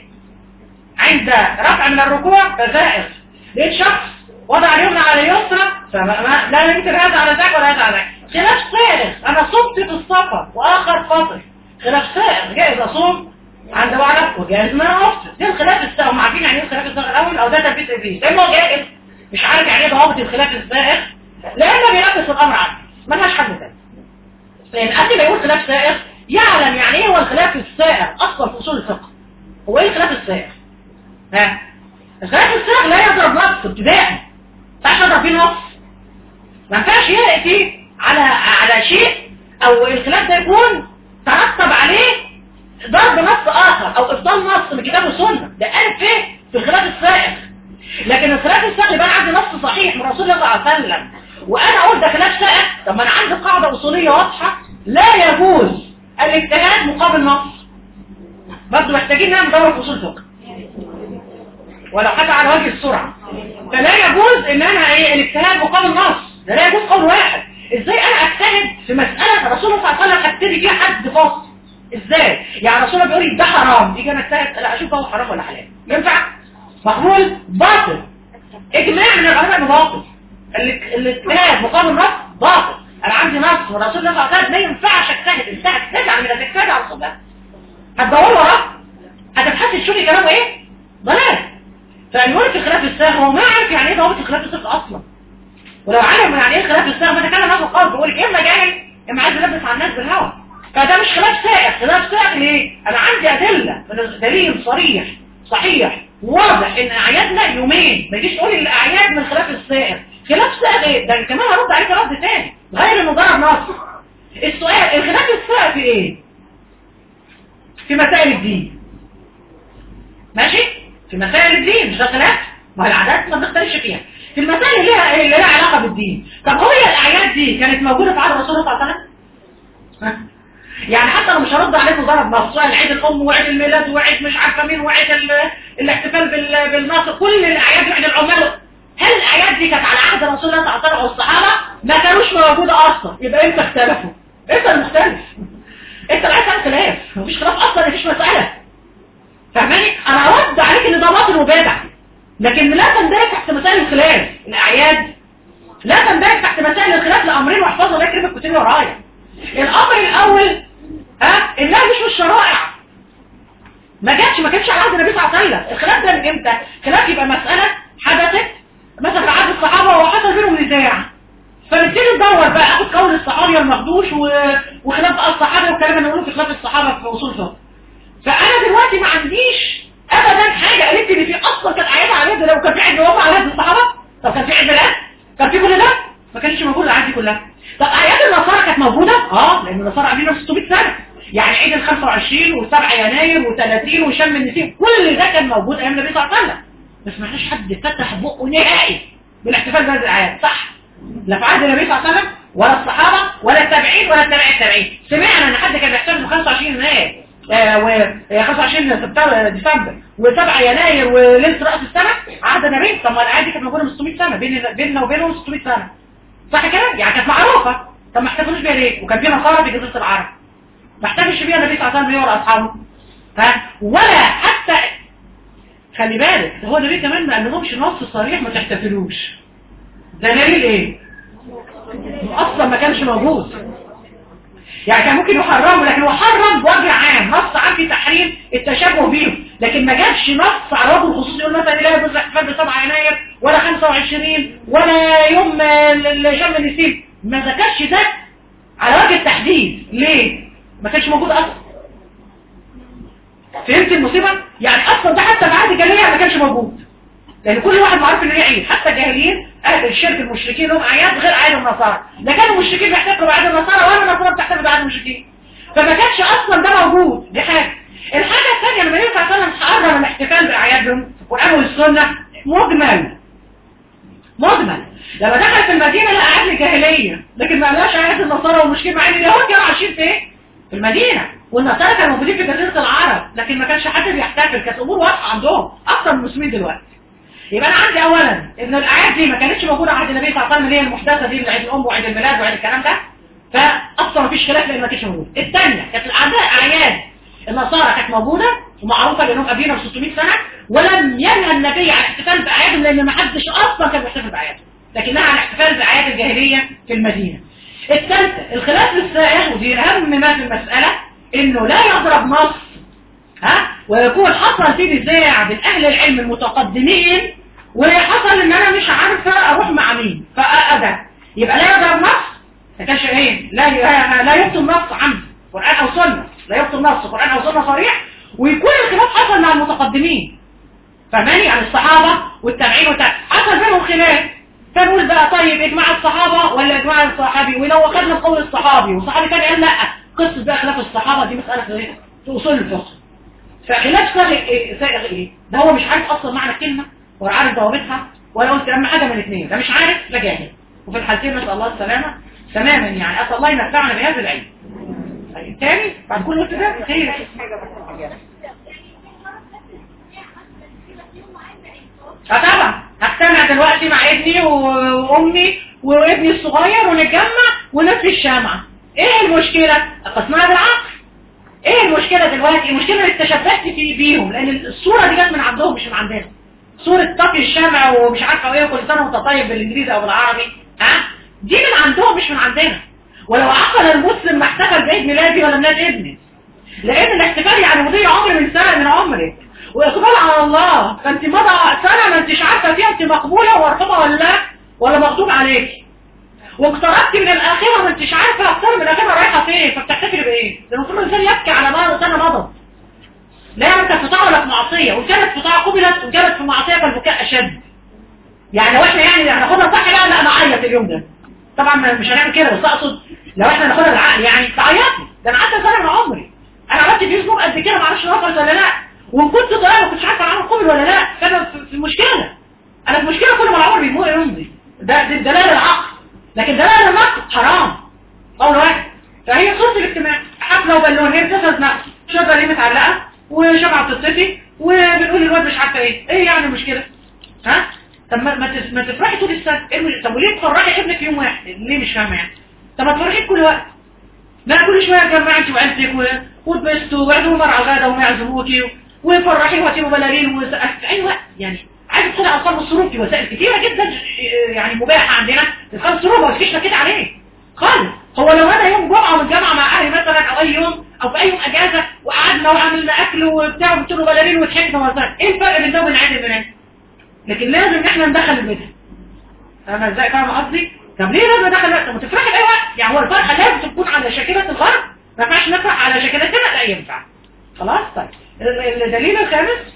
عند رفع من الركوع فزائغ لقيت شخص وضع اليمنى على اليسرى فما لا يمكن هذا على ذاك ولا هذا على ذاك خلاف سائغ انا صمت في السفر واخر فطر خلاف سائغ جائز اصوم عند بعض وجائز ما انا افطر ده الخلاف السائغ هم عارفين يعني ايه الخلاف السائغ الاول او ده تلبيس ابليس اما هو جائز مش عارف يعني ايه ضوابط الخلاف السائغ لانه بينفذ الامر عنه ملهاش حد تاني لان قبل ما يقول خلاف سائغ يعلم يعني ايه هو الخلاف السائغ اصلا في اصول الفقه هو ايه الخلاف السائغ ها الخلاف السائغ لا يضرب نص ابتداء ما ينفعش يضرب فيه نص ما ينفعش ياتي على على شيء او الخلاف ده يكون ترتب عليه ضرب نص اخر او ابطال نص من كتاب السنه ده الف فيه في الخلاف السائغ لكن الخلاف السائغ يبقى عندي نص صحيح من رسول الله صلى الله عليه وسلم وانا اقول ده خلاف سائغ طب ما انا عندي قاعده اصوليه واضحه لا يجوز الاجتهاد مقابل نص برضه محتاجين نعمل دوره في اصول الفقه ولو حتى على وجه السرعه فلا يجوز ان انا ايه الاجتهاد مقابل نص ده لا يجوز قول واحد ازاي انا اجتهد في مساله الرسول صلى الله عليه وسلم ابتدي فيها حد فاصل ازاي يعني الرسول بيقول لي ده حرام يجي انا اجتهد لا اشوف هو حرام ولا حلال ينفع مقبول باطل اجماع من العلماء انه باطل ال- الاجتهاد مقابل نص باطل انا عندي نص والرسول صلى الله عليه وسلم ما ينفعش اجتهد انت هتجتهد على من اجتهد على الرسول ده هتدور وراه هتبحثي تشوفي كلامه ايه ضلال فالمهم في خلاف الساغ هو ما عارف يعني ايه ضوابط الخلاف الساغ اصلا ولو عارف يعني ايه خلاف الساغ ما تكلم هذا القول بيقول لك اما جاهل اما عايز يلبس على الناس بالهوى فده مش خلاف سائغ خلاف سائغ ليه انا عندي ادله من دليل صريح صحيح واضح ان اعيادنا يومين ما تجيش تقولي الاعياد من خلاف السائغ خلاف سائغ ايه ده كمان هرد عليك رد تاني غير انه ضرب نص السؤال الخلاف السائغ في ايه في مسائل الدين ماشي في مسائل الدين مش ده خلاف ما هي العادات ما بنختلفش فيها في المسائل اللي لها اللي لها علاقه بالدين طب هي الاعياد دي كانت موجوده في عهد الرسول صلى الله عليه وسلم ها؟ يعني حتى لو مش هرد عليكم ضرب نص عيد الام وعيد الميلاد وعيد مش عارفه مين وعيد ال- الاحتفال بال- بالنصر كل الاعياد وعيد العمال هل الاعياد دي كانت على عهد رسول الله صلى الله عليه وسلم والصحابه ما كانوش موجوده اصلا يبقى انت اختلفوا انت المختلف انت اللي عايز تعمل خلاف مفيش خلاف اصلا مفيش مساله فاهماني انا ارد عليك ان ده باطل وبدع لكن لا تندرج تحت مسائل الخلاف الاعياد لا تندرج تحت مسائل الخلاف لامرين واحفظوا الله يكرمك كنتين ورايا الامر الاول ها انها مش من الشرائع ما جاتش ما كانتش على عهد النبي صلى الله عليه وسلم الخلاف ده من امتى خلاف يبقى مساله حدثت مثلا في عهد الصحابه وحصل بينهم نزاع فنبتدي ندور بقى اخد قول الصحابي المخدوش و... وخلاف بقى الصحابه والكلام اللي بنقوله في خلاف الصحابه في اصول الفقه فانا دلوقتي ما عنديش ابدا حاجه قالت لي في اصلا كانت اعياد على يد لو كان في عيد وقف على يد الصحابه طب كان في عيد ميلاد كان في كل ده ما كانش موجود الاعياد دي كلها طب اعياد النصارى كانت موجوده اه لان النصارى عاملين 600 سنه يعني عيد ال 25 و7 يناير و30 وشم النسيم كل ده كان موجود ايام النبي صلى الله عليه وسلم بس ما فيش حد فتح بقه نهائي بالاحتفال بهذه الاعياد صح لا في عهد النبي صلى الله عليه وسلم ولا الصحابه ولا التابعين ولا التابعين التابعين سمعنا ان حد كان بيحتفل ب 25 يناير آه، و آه، 25 سبتمبر ديسمبر و7 يناير وليله راس السنه عهد النبي طب ما الاعياد دي كانت موجوده من 600 سنه بين بيننا وبينهم 600 سنه صح كده يعني كانت معروفه طب ما احتفلوش بيها ليه وكان في نصارى في جزيره العرب ما احتفلش بيها النبي صلى الله عليه وسلم ولا اصحابه ها ولا حتى خلي بالك ده هو النبي كمان ما قالهمش نص صريح ما تحتفلوش ده دليل ايه اصلا ما كانش موجود يعني كان ممكن يحرمه لكن هو حرم بوجه عام نص عام في تحريم التشابه بيهم لكن ما جابش نص على وجه الخصوص يقول مثلا لا يجوز الاحتفال ب 7 يناير ولا 25 ولا يوم شم النسيم ما ذكرش ده على وجه التحديد ليه ما كانش موجود اصلا فهمت المصيبه يعني اصلا ده حتى بعد الجاهليه ما كانش موجود لان كل واحد معروف ان ليه عيد حتى الجاهليين اهل الشرك المشركين لهم اعياد غير اعياد النصارى لا كانوا المشركين بيحتفلوا باعياد النصارى ولا النصارى بتحتفل باعياد المشركين فما كانش اصلا ده موجود دي حاجه الحاجه الثانيه لما النبي صلى الله عليه وسلم حرم الاحتفال باعيادهم في القران والسنه مجمل مجمل لما دخل في المدينه لقى اعياد الجاهليه لكن ما قالهاش اعياد النصارى والمشركين مع ان اليهود كانوا عايشين في ايه؟ في المدينه والنصارى كانوا موجودين في جزيره العرب لكن ما كانش حد بيحتفل كانت امور واضحه عندهم اكثر من المسلمين دلوقتي يبقى انا عندي اولا ان الاعياد دي ما كانتش موجوده عند النبي صلى الله عليه وسلم اللي هي المحدثه دي من عيد الام وعيد الميلاد وعيد الكلام ده فاصلا ما فيش خلاف لان ما كانتش موجوده الثانيه كانت الاعداء اعياد النصارى كانت موجوده ومعروفه لانهم قبلنا ب 600 سنه ولم ينهى النبي عن الاحتفال باعيادهم لان ما حدش اصلا كان بيحتفل باعيادهم لكنها عن الاحتفال باعياد الجاهليه في المدينه الثالثه الخلاف السائغ ودي اهم ما في المساله انه لا يضرب نص ها ويكون حصل فيه نزاع بين اهل العلم المتقدمين وحصل ان انا مش عارفه اروح مع مين فأدى يبقى لا يضرب نص ما كانش ايه لا لا يبطل نص عمد قران او سنه لا يبطل نص قران او سنه صريح ويكون الخلاف حصل مع المتقدمين فاهماني عن الصحابه والتابعين والتابعين حصل بينهم خلاف فنقول بقى طيب اجماع الصحابه ولا اجماع الصحابي ولو اخذنا قول الصحابي والصحابي تاني قال لا قصه بقى خلاف الصحابه دي مساله ايه في اصول الفقه فخلاف سائغ ايه سائغ ايه ده هو مش عارف اصلا معنى الكلمه ولا عارف ضوابطها ولا قلت اهم حاجه من الاثنين ده مش عارف ده جاهل وفي الحالتين نسال الله السلامه تماما يعني اسال الله ينفعنا بهذا العلم طيب تاني بعد كل قلت ده خير اه طبعا هجتمع دلوقتي مع ابني وامي وابني الصغير ونتجمع ونطفي الشمعة ايه المشكلة قسمها بالعقل ايه المشكلة دلوقتي المشكلة اللي تشبهت في بيهم لان الصورة دي جت من عندهم مش من عندنا صورة طفي الشمع ومش عارفة ايه كل سنة وانت طيب بالانجليزي او بالعربي ها دي من عندهم مش من عندنا ولو عقل المسلم ما احتفل بعيد ميلادي ولا ميلاد ابني لان الاحتفال يعني مضي عمر من سنة من عمرك واقبال على الله فانت مضى سنة ما انتش عارفة فيها انت مقبولة ومرحومة ولا لا ولا مغضوب عليك واقتربت من الاخرة ما انتش عارفة اقترب من الاخرة رايحة فين فبتحتفل بايه ده المفروض الانسان يبكي على ما سنة مضت لا كانت في طاعة ولا في معصية وإن كانت في طاعة قبلت وإن كانت في معصية فالبكاء أشد يعني لو احنا يعني هناخدها صح لا لا نعيط اليوم ده طبعا مش هنعمل كده بس اقصد لو احنا ناخدها بالعقل يعني تعيطي ده انا قعدت سنه من عمري انا عملت في اسبوع قد كده ما اعرفش نفس ولا لا وان كنت طالع ما كنتش عارفه اعمل قبل ولا لا كان في مشكله انا في مشكله كل ما العمر بيمر يمضي ده دي دلاله العقل لكن دلاله النقل حرام قول واحد فهي صوره الاجتماع حفله وبالون هي بتفرض نفسها شجره ليه متعلقه وشمعة بتطفي وبنقول الواد مش عارفه ايه ايه يعني المشكله ها طب ما ما تف- ما تفرحي طول السنه إيه المش- طب وليه تفرحي ابنك يوم واحد ليه مش فاهمه يعني طب ما تفرحي في كل وقت لا كل شويه تجمعي انت وعيلتك و- وتبسطوا ويعزموا مرة على الغدا وما يعزموكي و- وفرحي وهاتيله بلالين وسقف في اي وقت يعني عايز تدخلي على قلب الصروف في وسائل كتيره جدا اه، يعني مباحه عندنا تدخل الصروف ما فيش كده عليه خالص هو لو انا يوم جمعه والجامعه مع اهلي مثلا او اي يوم او في اي يوم اجازه وقعدنا وعملنا اكل وبتاع وقلت له بلالين وضحكنا وهزرنا ايه الفرق بين ده وبين عيد الميلاد؟ لكن لازم احنا ندخل البيت انا ازاي فاهم قصدي طب ليه لازم ندخل طب ما تفرحي باي وقت يعني هو الفرحه لازم تكون على شاكله الغرب ما ينفعش نفرح على شاكلتنا لا ينفع خلاص طيب ال- الدليل الخامس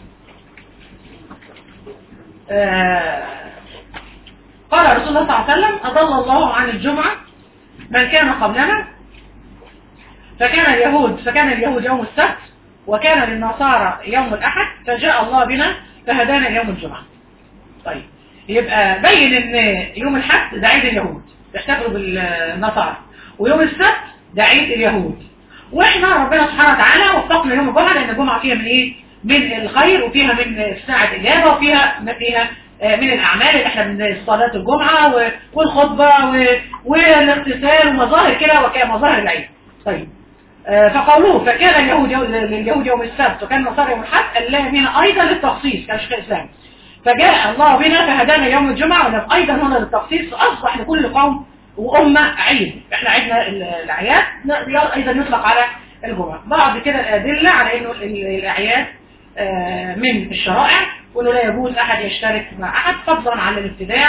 آه قال رسول الله صلى الله عليه وسلم أضل الله عن الجمعة من كان قبلنا فكان اليهود فكان اليهود يوم السبت وكان للنصارى يوم الأحد فجاء الله بنا فهدانا يوم الجمعة طيب يبقى بين ان يوم الحد ده عيد اليهود بيحتفلوا بالنصارى ويوم السبت ده عيد اليهود واحنا ربنا سبحانه وتعالى وفقنا يوم الجمعة لان الجمعة فيها من ايه من الخير وفيها من ساعة اجابة وفيها ما فيها آه، من الاعمال اللي احنا من صلاه الجمعه و- والخطبه و- والاغتسال ومظاهر كده وكمظاهر العيد طيب آه، فقوله فكان اليهود يوم- لليهود يوم السبت وكان النصارى يوم الحد الله بنا ايضا للتخصيص كان شيخ الاسلام فجاء الله بنا فهدانا يوم الجمعه ونبقى ايضا هنا للتخصيص فاصبح لكل قوم وامه عيد احنا عيدنا ال- الاعياد ن- ايضا يطلق على الجمعه بعض كده الادله على انه ال- الاعياد آه، من الشرائع وانه لا يجوز احد يشترك مع احد فضلا عن الابتداع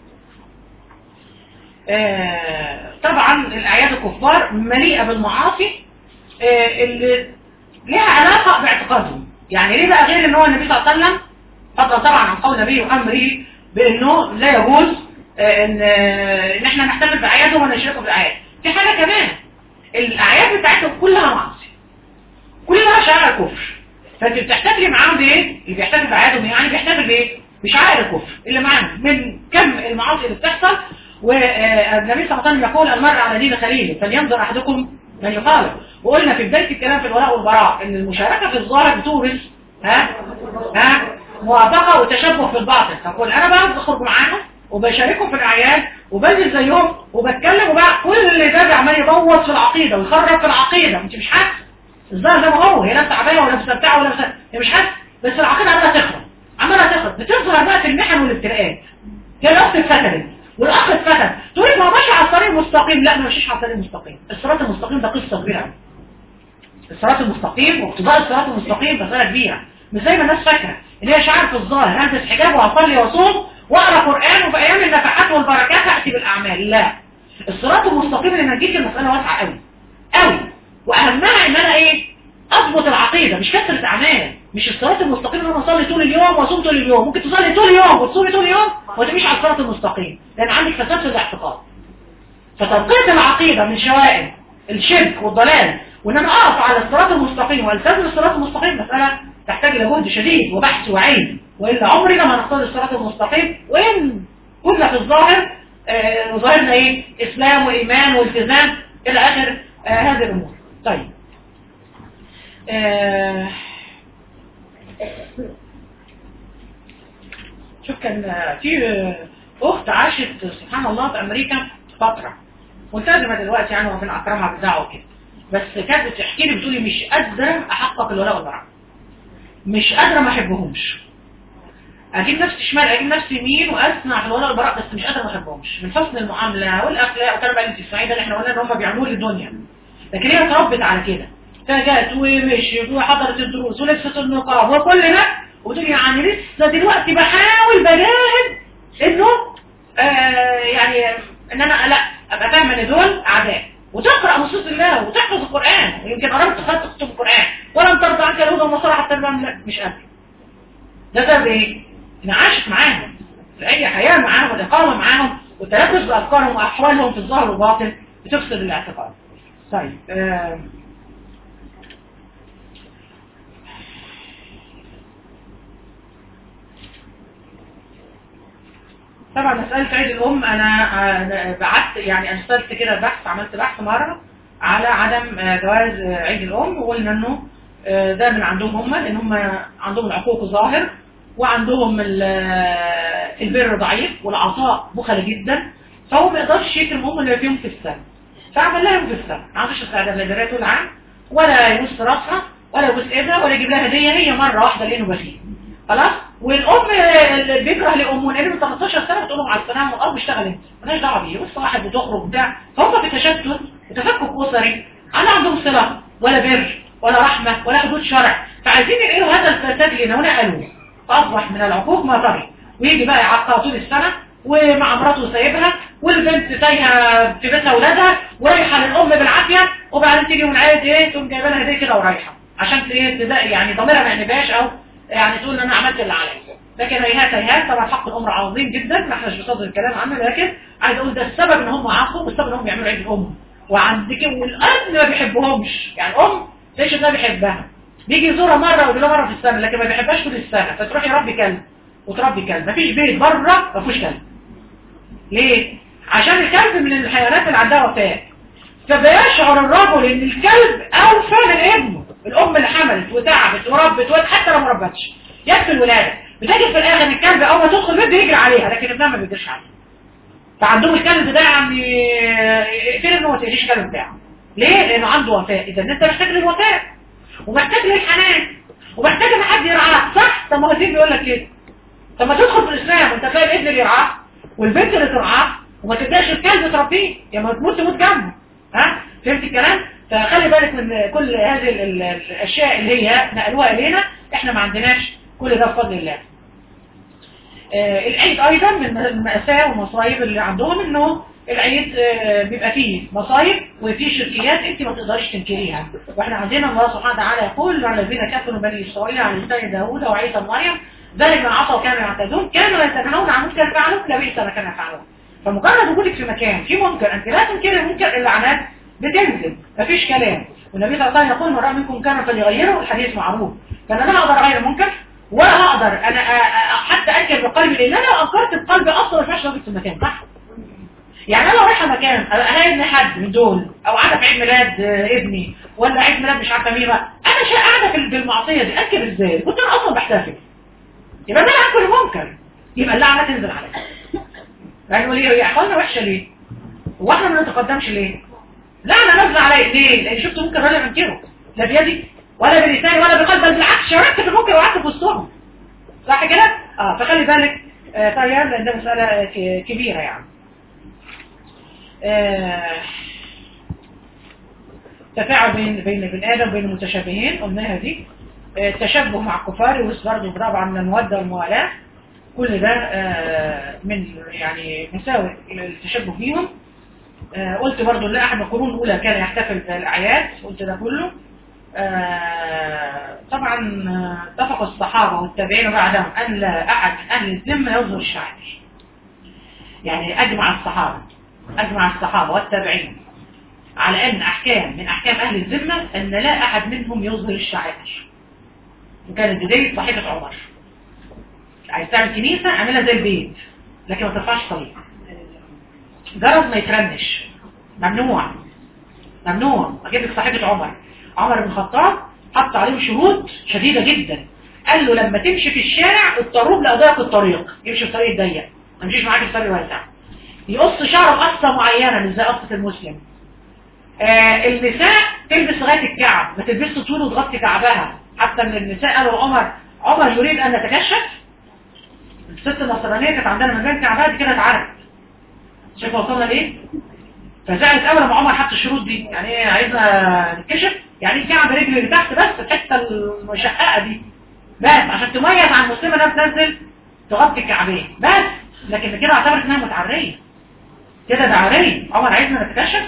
آه، طبعا الاعياد الكفار مليئه بالمعاصي آه، اللي لها علاقه باعتقادهم يعني ليه بقى غير ان هو النبي صلى الله عليه وسلم فضلا طبعا عن قول النبي وامره بانه لا يجوز آه، ان آه، ان احنا نحتفل باعيادهم ولا نشاركهم بالاعياد في حاجه كمان الاعياد بتاعتهم كلها معاصي كلها شعائر كفر فانت بتحتفلي معاهم بايه اللي بيحتفل باعيادهم يعني بيحتفل بايه بشعائر الكفر اللي معاهم من كم المعاصي اللي بتحصل والنبي صلى الله عليه وسلم يقول المرء على دين خليله فلينظر احدكم من يخالف وقلنا في بدايه الكلام في الولاء والبراء ان المشاركه في الظاهر بتورث ها ها موافقه وتشبه في الباطن فقول انا بقى بخرج معاهم وبشاركهم في الاعياد وبنزل زيهم وبتكلم وبقى كل اللي ده عمال يبوظ في العقيده ويخرب في العقيده انت مش حاسس الظاهر زي ما هو هي لابسه عبايه ولا لابسه بتاع ولا لابسه هي مش حاسه بس العقيده عماله تخرب عماله تخرب بتظهر بقى في المحن والابتلاءات هي الاخت اتفتنت والاخ اتفتن تقول لي ما هو ماشي على الطريق المستقيم لا ما ماشيش على الطريق المستقيم الصراط المستقيم ده قصه كبيره قوي الصراط المستقيم واقتضاء الصراط المستقيم مساله كبيره مش زي ما الناس فاكره ان هي شعار في الظاهر البس حجاب واصلي واصوم واقرا قران وفي ايام النفحات والبركات اتي بالاعمال لا الصراط المستقيم اللي نديك المساله واسعه قوي قوي واهمها ان انا ايه اضبط العقيده مش كثره اعمال مش الصراط المستقيم ان انا اصلي طول اليوم واصوم طول اليوم ممكن تصلي طول اليوم وتصومي طول اليوم وما تمشيش على الصراط المستقيم لان عندك فساد في الاعتقاد فتنقية العقيدة من شوائب الشرك والضلال وان انا اقف على الصراط المستقيم والتزم الصراط المستقيم مسألة تحتاج الى جهد شديد وبحث وعلم والا عمرنا ما نختار الصراط المستقيم وان كنا في الظاهر آه ظاهرنا ايه اسلام وايمان والتزام الى اخر آه هذه الامور طيب آه شوف كان في اخت عاشت سبحان الله في امريكا فتره ملتزمه دلوقتي يعني ومن اكرمها بتاعه وكده بس كانت بتحكي لي بتقولي مش قادره احقق الولاء والبراء مش قادره ما احبهمش اجيب نفسي شمال اجيب نفسي يمين واسمع في الولاء والبراء بس مش قادره ما احبهمش من حسن المعامله والاخلاق وكان بقى انت تسمعي ده اللي احنا قلنا ان هم بيعملوه للدنيا لكن هي اتربت على كده فجت ومشيت وحضرت الدروس ولبست النقاب وكل ده وتقول يعني لسه دلوقتي بحاول بجاهد انه آه يعني ان انا لا ابقى فاهمه ان دول اعداء وتقرا نصوص الله وتحفظ القران ويمكن قربت تخطط تكتب القران ولم ترضى عنك اليهود والنصارى حتى البام لا مش قادر ده سبب ايه؟ ان عاشت معاهم في اي حياه معاهم والاقامه معاهم والتلبس بافكارهم واحوالهم في الظاهر والباطن بتفسد الاعتقاد. طيب آه طبعا مسألة عيد الأم أنا بعت يعني أرسلت كده بحث عملت بحث مرة على عدم جواز عيد الأم وقلنا إنه ده من عندهم هم لأن هم عندهم العقوق ظاهر وعندهم البر ضعيف والعطاء بخل جدا فهو ما يقدرش يكرم أمه اللي فيهم في السنة فعمل لها يوم في السنة ما عندوش استعداد لا يدريها طول العام ولا يبص راسها ولا يبص ايدها ولا يجيب لها هدية هي مرة واحدة لأنه بخيل خلاص والام اللي بيكره لامه لان من 18 سنه بتقول لهم على السلامه والاب بيشتغل انت مالهاش دعوه بيه بص واحد بتخرج بتاع فهم في تشتت وتفكك اسري لا عندهم صله ولا بر ولا رحمه ولا حدود شرع فعايزين ينقلوا هذا الفساد اللي هنا قالوه فاصبح من العقوق ما طري ويجي بقى يعقها طول السنه ومع مراته سايبها والبنت تايهه في بيتها اولادها ورايحه للام بالعافيه وبعدين تيجي من عايز ايه تقوم جايبه لها هديه كده ورايحه عشان ايه يعني ضميرها ما ينبهاش او يعني تقول انا عملت اللي عليا لكن هيهات هيهات طبعا حق الامر عظيم جدا ما احناش بصدر الكلام عنه لكن عايز اقول ده السبب ان هم عاقوا والسبب ان هم بيعملوا عيد الام وعندك والاب ما بيحبهمش يعني ام ليش ده بيحبها بيجي يزورها مره ويقول مره في السنه لكن ما بيحبهاش طول السنه فتروح يربي كلب وتربي كلب مفيش بيت بره ما فيهوش كلب ليه عشان الكلب من الحيوانات اللي عندها وفاء فبيشعر الرجل ان الكلب اوفى من ابنه الام اللي حملت وتعبت وربت حتى لو ما ربتش يكفي الولاده بتجد في الاخر ان الكلب اول ما تدخل البيت بيجري عليها لكن ابنها ما بيجريش عليها فعندهم الكلب ده يعني اقفل انه ما تقليش الكلب بتاعه ليه؟ لانه عنده وفاء اذا انت محتاج للوفاء ومحتاج للحنان ومحتاج ان حد يرعاك صح؟ طب ما هو الدين بيقول لك كده طب ما تدخل في الاسلام وانت تلاقي الابن اللي يرعاه والبنت اللي ترعاه وما تبداش الكلب تربيه يا ما تموت تموت جنبه ها فهمت الكلام؟ فخلي بالك من كل هذه ال- ال- الاشياء اللي هي نقلوها الينا احنا ما عندناش كل ده بفضل الله آه، العيد ايضا من المأساة والمصايب اللي عندهم انه العيد آه، بيبقى فيه مصايب وفيه شركيات انت ما تقدريش تنكريها واحنا عندنا الله سبحانه وتعالى يقول على الذين كفروا بني اسرائيل على لسان داوود وعيسى مريم ذلك ما عصوا وكانوا يعتدون كانوا يتنهون عن منكر فعلوا لبئس ما كانوا يفعلون فمجرد وجودك في مكان في منكر انت لا تنكري المنكر اللعنات بتنزل مفيش كلام والنبي صلى الله عليه وسلم يقول من راى منكم منكرا فليغيره الحديث معروف فانا لا اقدر اغير المنكر ولا هقدر انا أ- أ- حتى انكر بقلبي لان انا لو انكرت بقلبي اصلا ما ينفعش اوجد في المكان صح يعني انا لو رايحه مكان الاقي ان حد من دول او قاعده في عيد ميلاد آه، ابني ولا عيد ميلاد مش عارفه مين بقى انا شا- قاعده في- في المعصيه دي انكر ازاي كنت انا اصلا بحتفل يبقى ده كل منكر يبقى اللعنه تنزل عليا يعني يقول لي يا اخوانا وحشه ليه هو احنا ما نتقدمش ليه لعنه نازله عليا ليه لان شفت ممكن راجل انكره لا بيدي ولا بلساني ولا بقلبي بل بالعكس شاركت في المنكر وقعدت في وسطهم صح كده اه فخلي بالك آه طيب لان ده مساله ك- كبيره يعني آه تفاعل بين بين ابن ادم وبين المتشابهين قلناها دي آه، التشبه مع الكفار يوصل برضه طبعا من الموده والموالاه كل ده آه، من يعني مساوئ التشبه فيهم آه، قلت برضو لا احد من القرون الاولى كان يحتفل بالاعياد قلت ده كله آه، طبعا آه، اتفق الصحابه والتابعين بعدهم ان لا احد من اهل الذمه يظهر الشعائر يعني اجمع الصحابه اجمع الصحابه والتابعين على ان احكام من احكام اهل الذمه ان لا احد منهم يظهر الشعائر وكانت بدايه صحيفه عمر عايز تعمل كنيسه اعملها زي البيت لكن ما ترفعش طريق جرس ما يترنش ممنوع ممنوع اجيب لك صحيفه عمر عمر بن الخطاب حط عليهم شروط شديده جدا قال له لما تمشي في الشارع الطروب لاضيق الطريق يمشي في طريق ضيق ما يمشيش معاك في طريق واسع يقص شعره قصه معينه مش زي قصه المسلم آه النساء تلبس لغايه الكعب ما تلبسش طول وتغطي كعبها حتى ان النساء قالوا عمر عمر يريد ان نتكشف الست النصرانيه كانت عندنا مكان كعبها دي كده اتعرف شايف وصلنا ليه فزعلت اول ما عمر حط الشروط دي يعني ايه عايزنا نتكشف يعني ايه كعب رجل اللي تحت بس الحته المشققه دي بس عشان تميز عن المسلمه انها بتنزل تغطي الكعبين بس لكن كده اعتبرت انها متعريه كده ده عريه عمر عايزنا نتكشف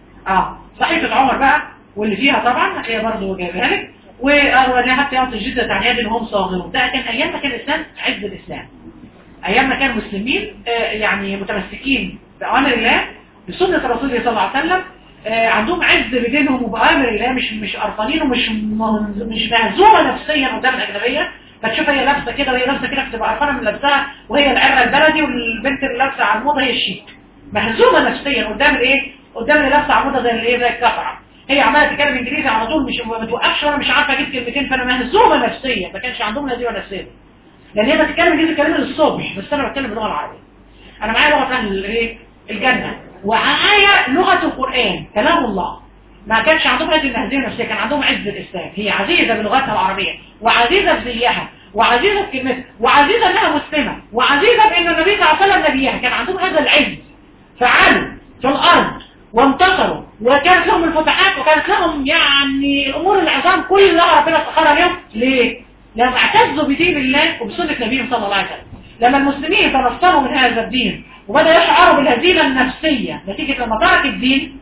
اه صحيفه عمر بقى واللي فيها طبعا هي برضه جايبها لك وقالوا ان حتى يعطي الجزء عن يد هم صاغرون ده كان ايام ما كان الاسلام عز الاسلام ايام ما كان المسلمين آه، يعني متمسكين بأوامر الله بسنة الرسول صلى الله عليه وسلم آه، عندهم عز بدينهم وبأوامر الله مش مش قرفانين ومش م- مش مهزومة نفسيا قدام الأجنبية فتشوف هي لابسة كده وهي لابسة كده بتبقى قرفانة من لابسها وهي العرة البلدي والبنت اللي لابسة على الموضة هي الشيك مهزومة نفسيا قدام الايه قدام اللي لابسة على الموضة زي الايه زي الكفرة هي عمالة تتكلم انجليزي على طول مش ما بتوقفش وانا مش عارفة اجيب كلمتين فانا مهزومة نفسيا ما كانش عندهم لا دي ولا سيد لان هي بتتكلم انجليزي كلام الصبح بس انا بتكلم باللغه العربيه انا معايا لغه اهل الايه الجنه ومعايا لغه القران كلام الله ما كانش عندهم هذه المهزيه النفسيه كان عندهم عز الاسلام هي عزيزه بلغتها العربيه وعزيزه بزيها وعزيزه بكلمتها وعزيزه انها مسلمه وعزيزه بان النبي صلى الله عليه وسلم نبيها كان عندهم هذا العز فعلوا في الارض وانتصروا وكانت لهم الفتحات وكانت لهم يعني الامور العظام كلها ربنا سخرها لهم ليه؟ لما اعتزوا بدين الله وبسنة نبيه صلى الله عليه وسلم لما المسلمين تنصروا من هذا الدين وبدأ يشعروا بالهزيمة النفسية نتيجة لما ترك الدين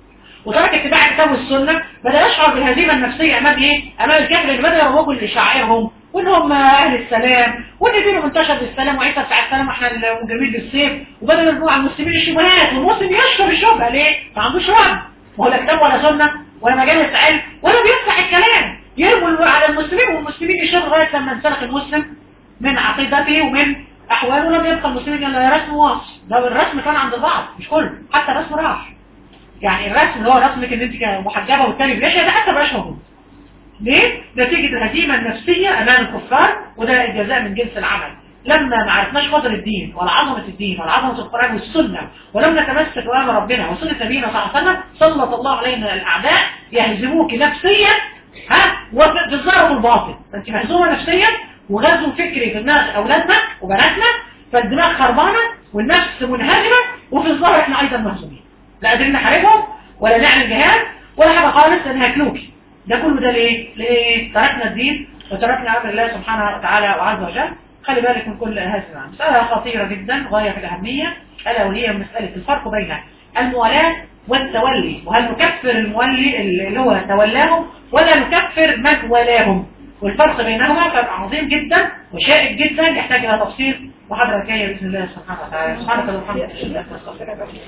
وترك اتباع الكتاب والسنة بدأ يشعر بالهزيمة النفسية أمام إيه؟ أمام الكافر اللي بدأ يروجوا لشعائرهم وإن هم أهل السلام وإن دينهم انتشر بالسلام وعيسى بتاع السلام وإحنا المجرمين بالسيف وبدأوا يرجعوا على المسلمين الشبهات والمسلم يشرب الشبهة ليه؟ ما عندوش رد ما هو لا كتاب ولا سنة ولا مجال علم ولا بيفتح الكلام يرموا على المسلمين والمسلمين يشربوا لغاية لما انسلخ المسلم من عقيدته ومن أحواله لم يبقى المسلمين إلا رسم واصف ده الرسم كان عند بعض مش كله حتى الرسم راح يعني الرسم اللي هو رسمك ان انت محجبه والتاني بلاشيه ده حتى مبقاش موجود ليه؟ نتيجة الهزيمة النفسية أمام الكفار وده الجزاء من جنس العمل لما ما عرفناش قدر الدين ولا عظمة الدين ولا عظمة القرآن والسنة ولم نتمسك بأمر ربنا وسنة نبينا صلى الله عليه وسلم سلط الله علينا الأعداء يهزموك نفسيا ها وفي الظاهر والباطن انت مهزومة نفسيا وغزو فكري في دماغ أولادنا وبناتنا فالدماغ خربانة والنفس منهزمة وفي الظاهر احنا أيضا مهزومين لا قادرين نحاربهم ولا نعمل جهاد ولا حاجة خالص لأن هياكلوكي ده كله ده ليه؟ ليه؟ تركنا الدين وتركنا أمر الله سبحانه وتعالى وعز وجل خلي بالك من كل هذه المعنى مسألة خطيرة جدا غاية في الأهمية ألا وهي مسألة الفرق بين الموالاة والتولي وهل نكفر المولي اللي هو تولاهم ولا نكفر من ولاهم والفرق بينهما فرق عظيم جدا وشائك جدا يحتاج إلى تفصيل محاضرة جاية بإذن الله سبحانه وتعالى سبحانك اللهم وبحمدك أشهد أن لا إله إلا أنت أستغفرك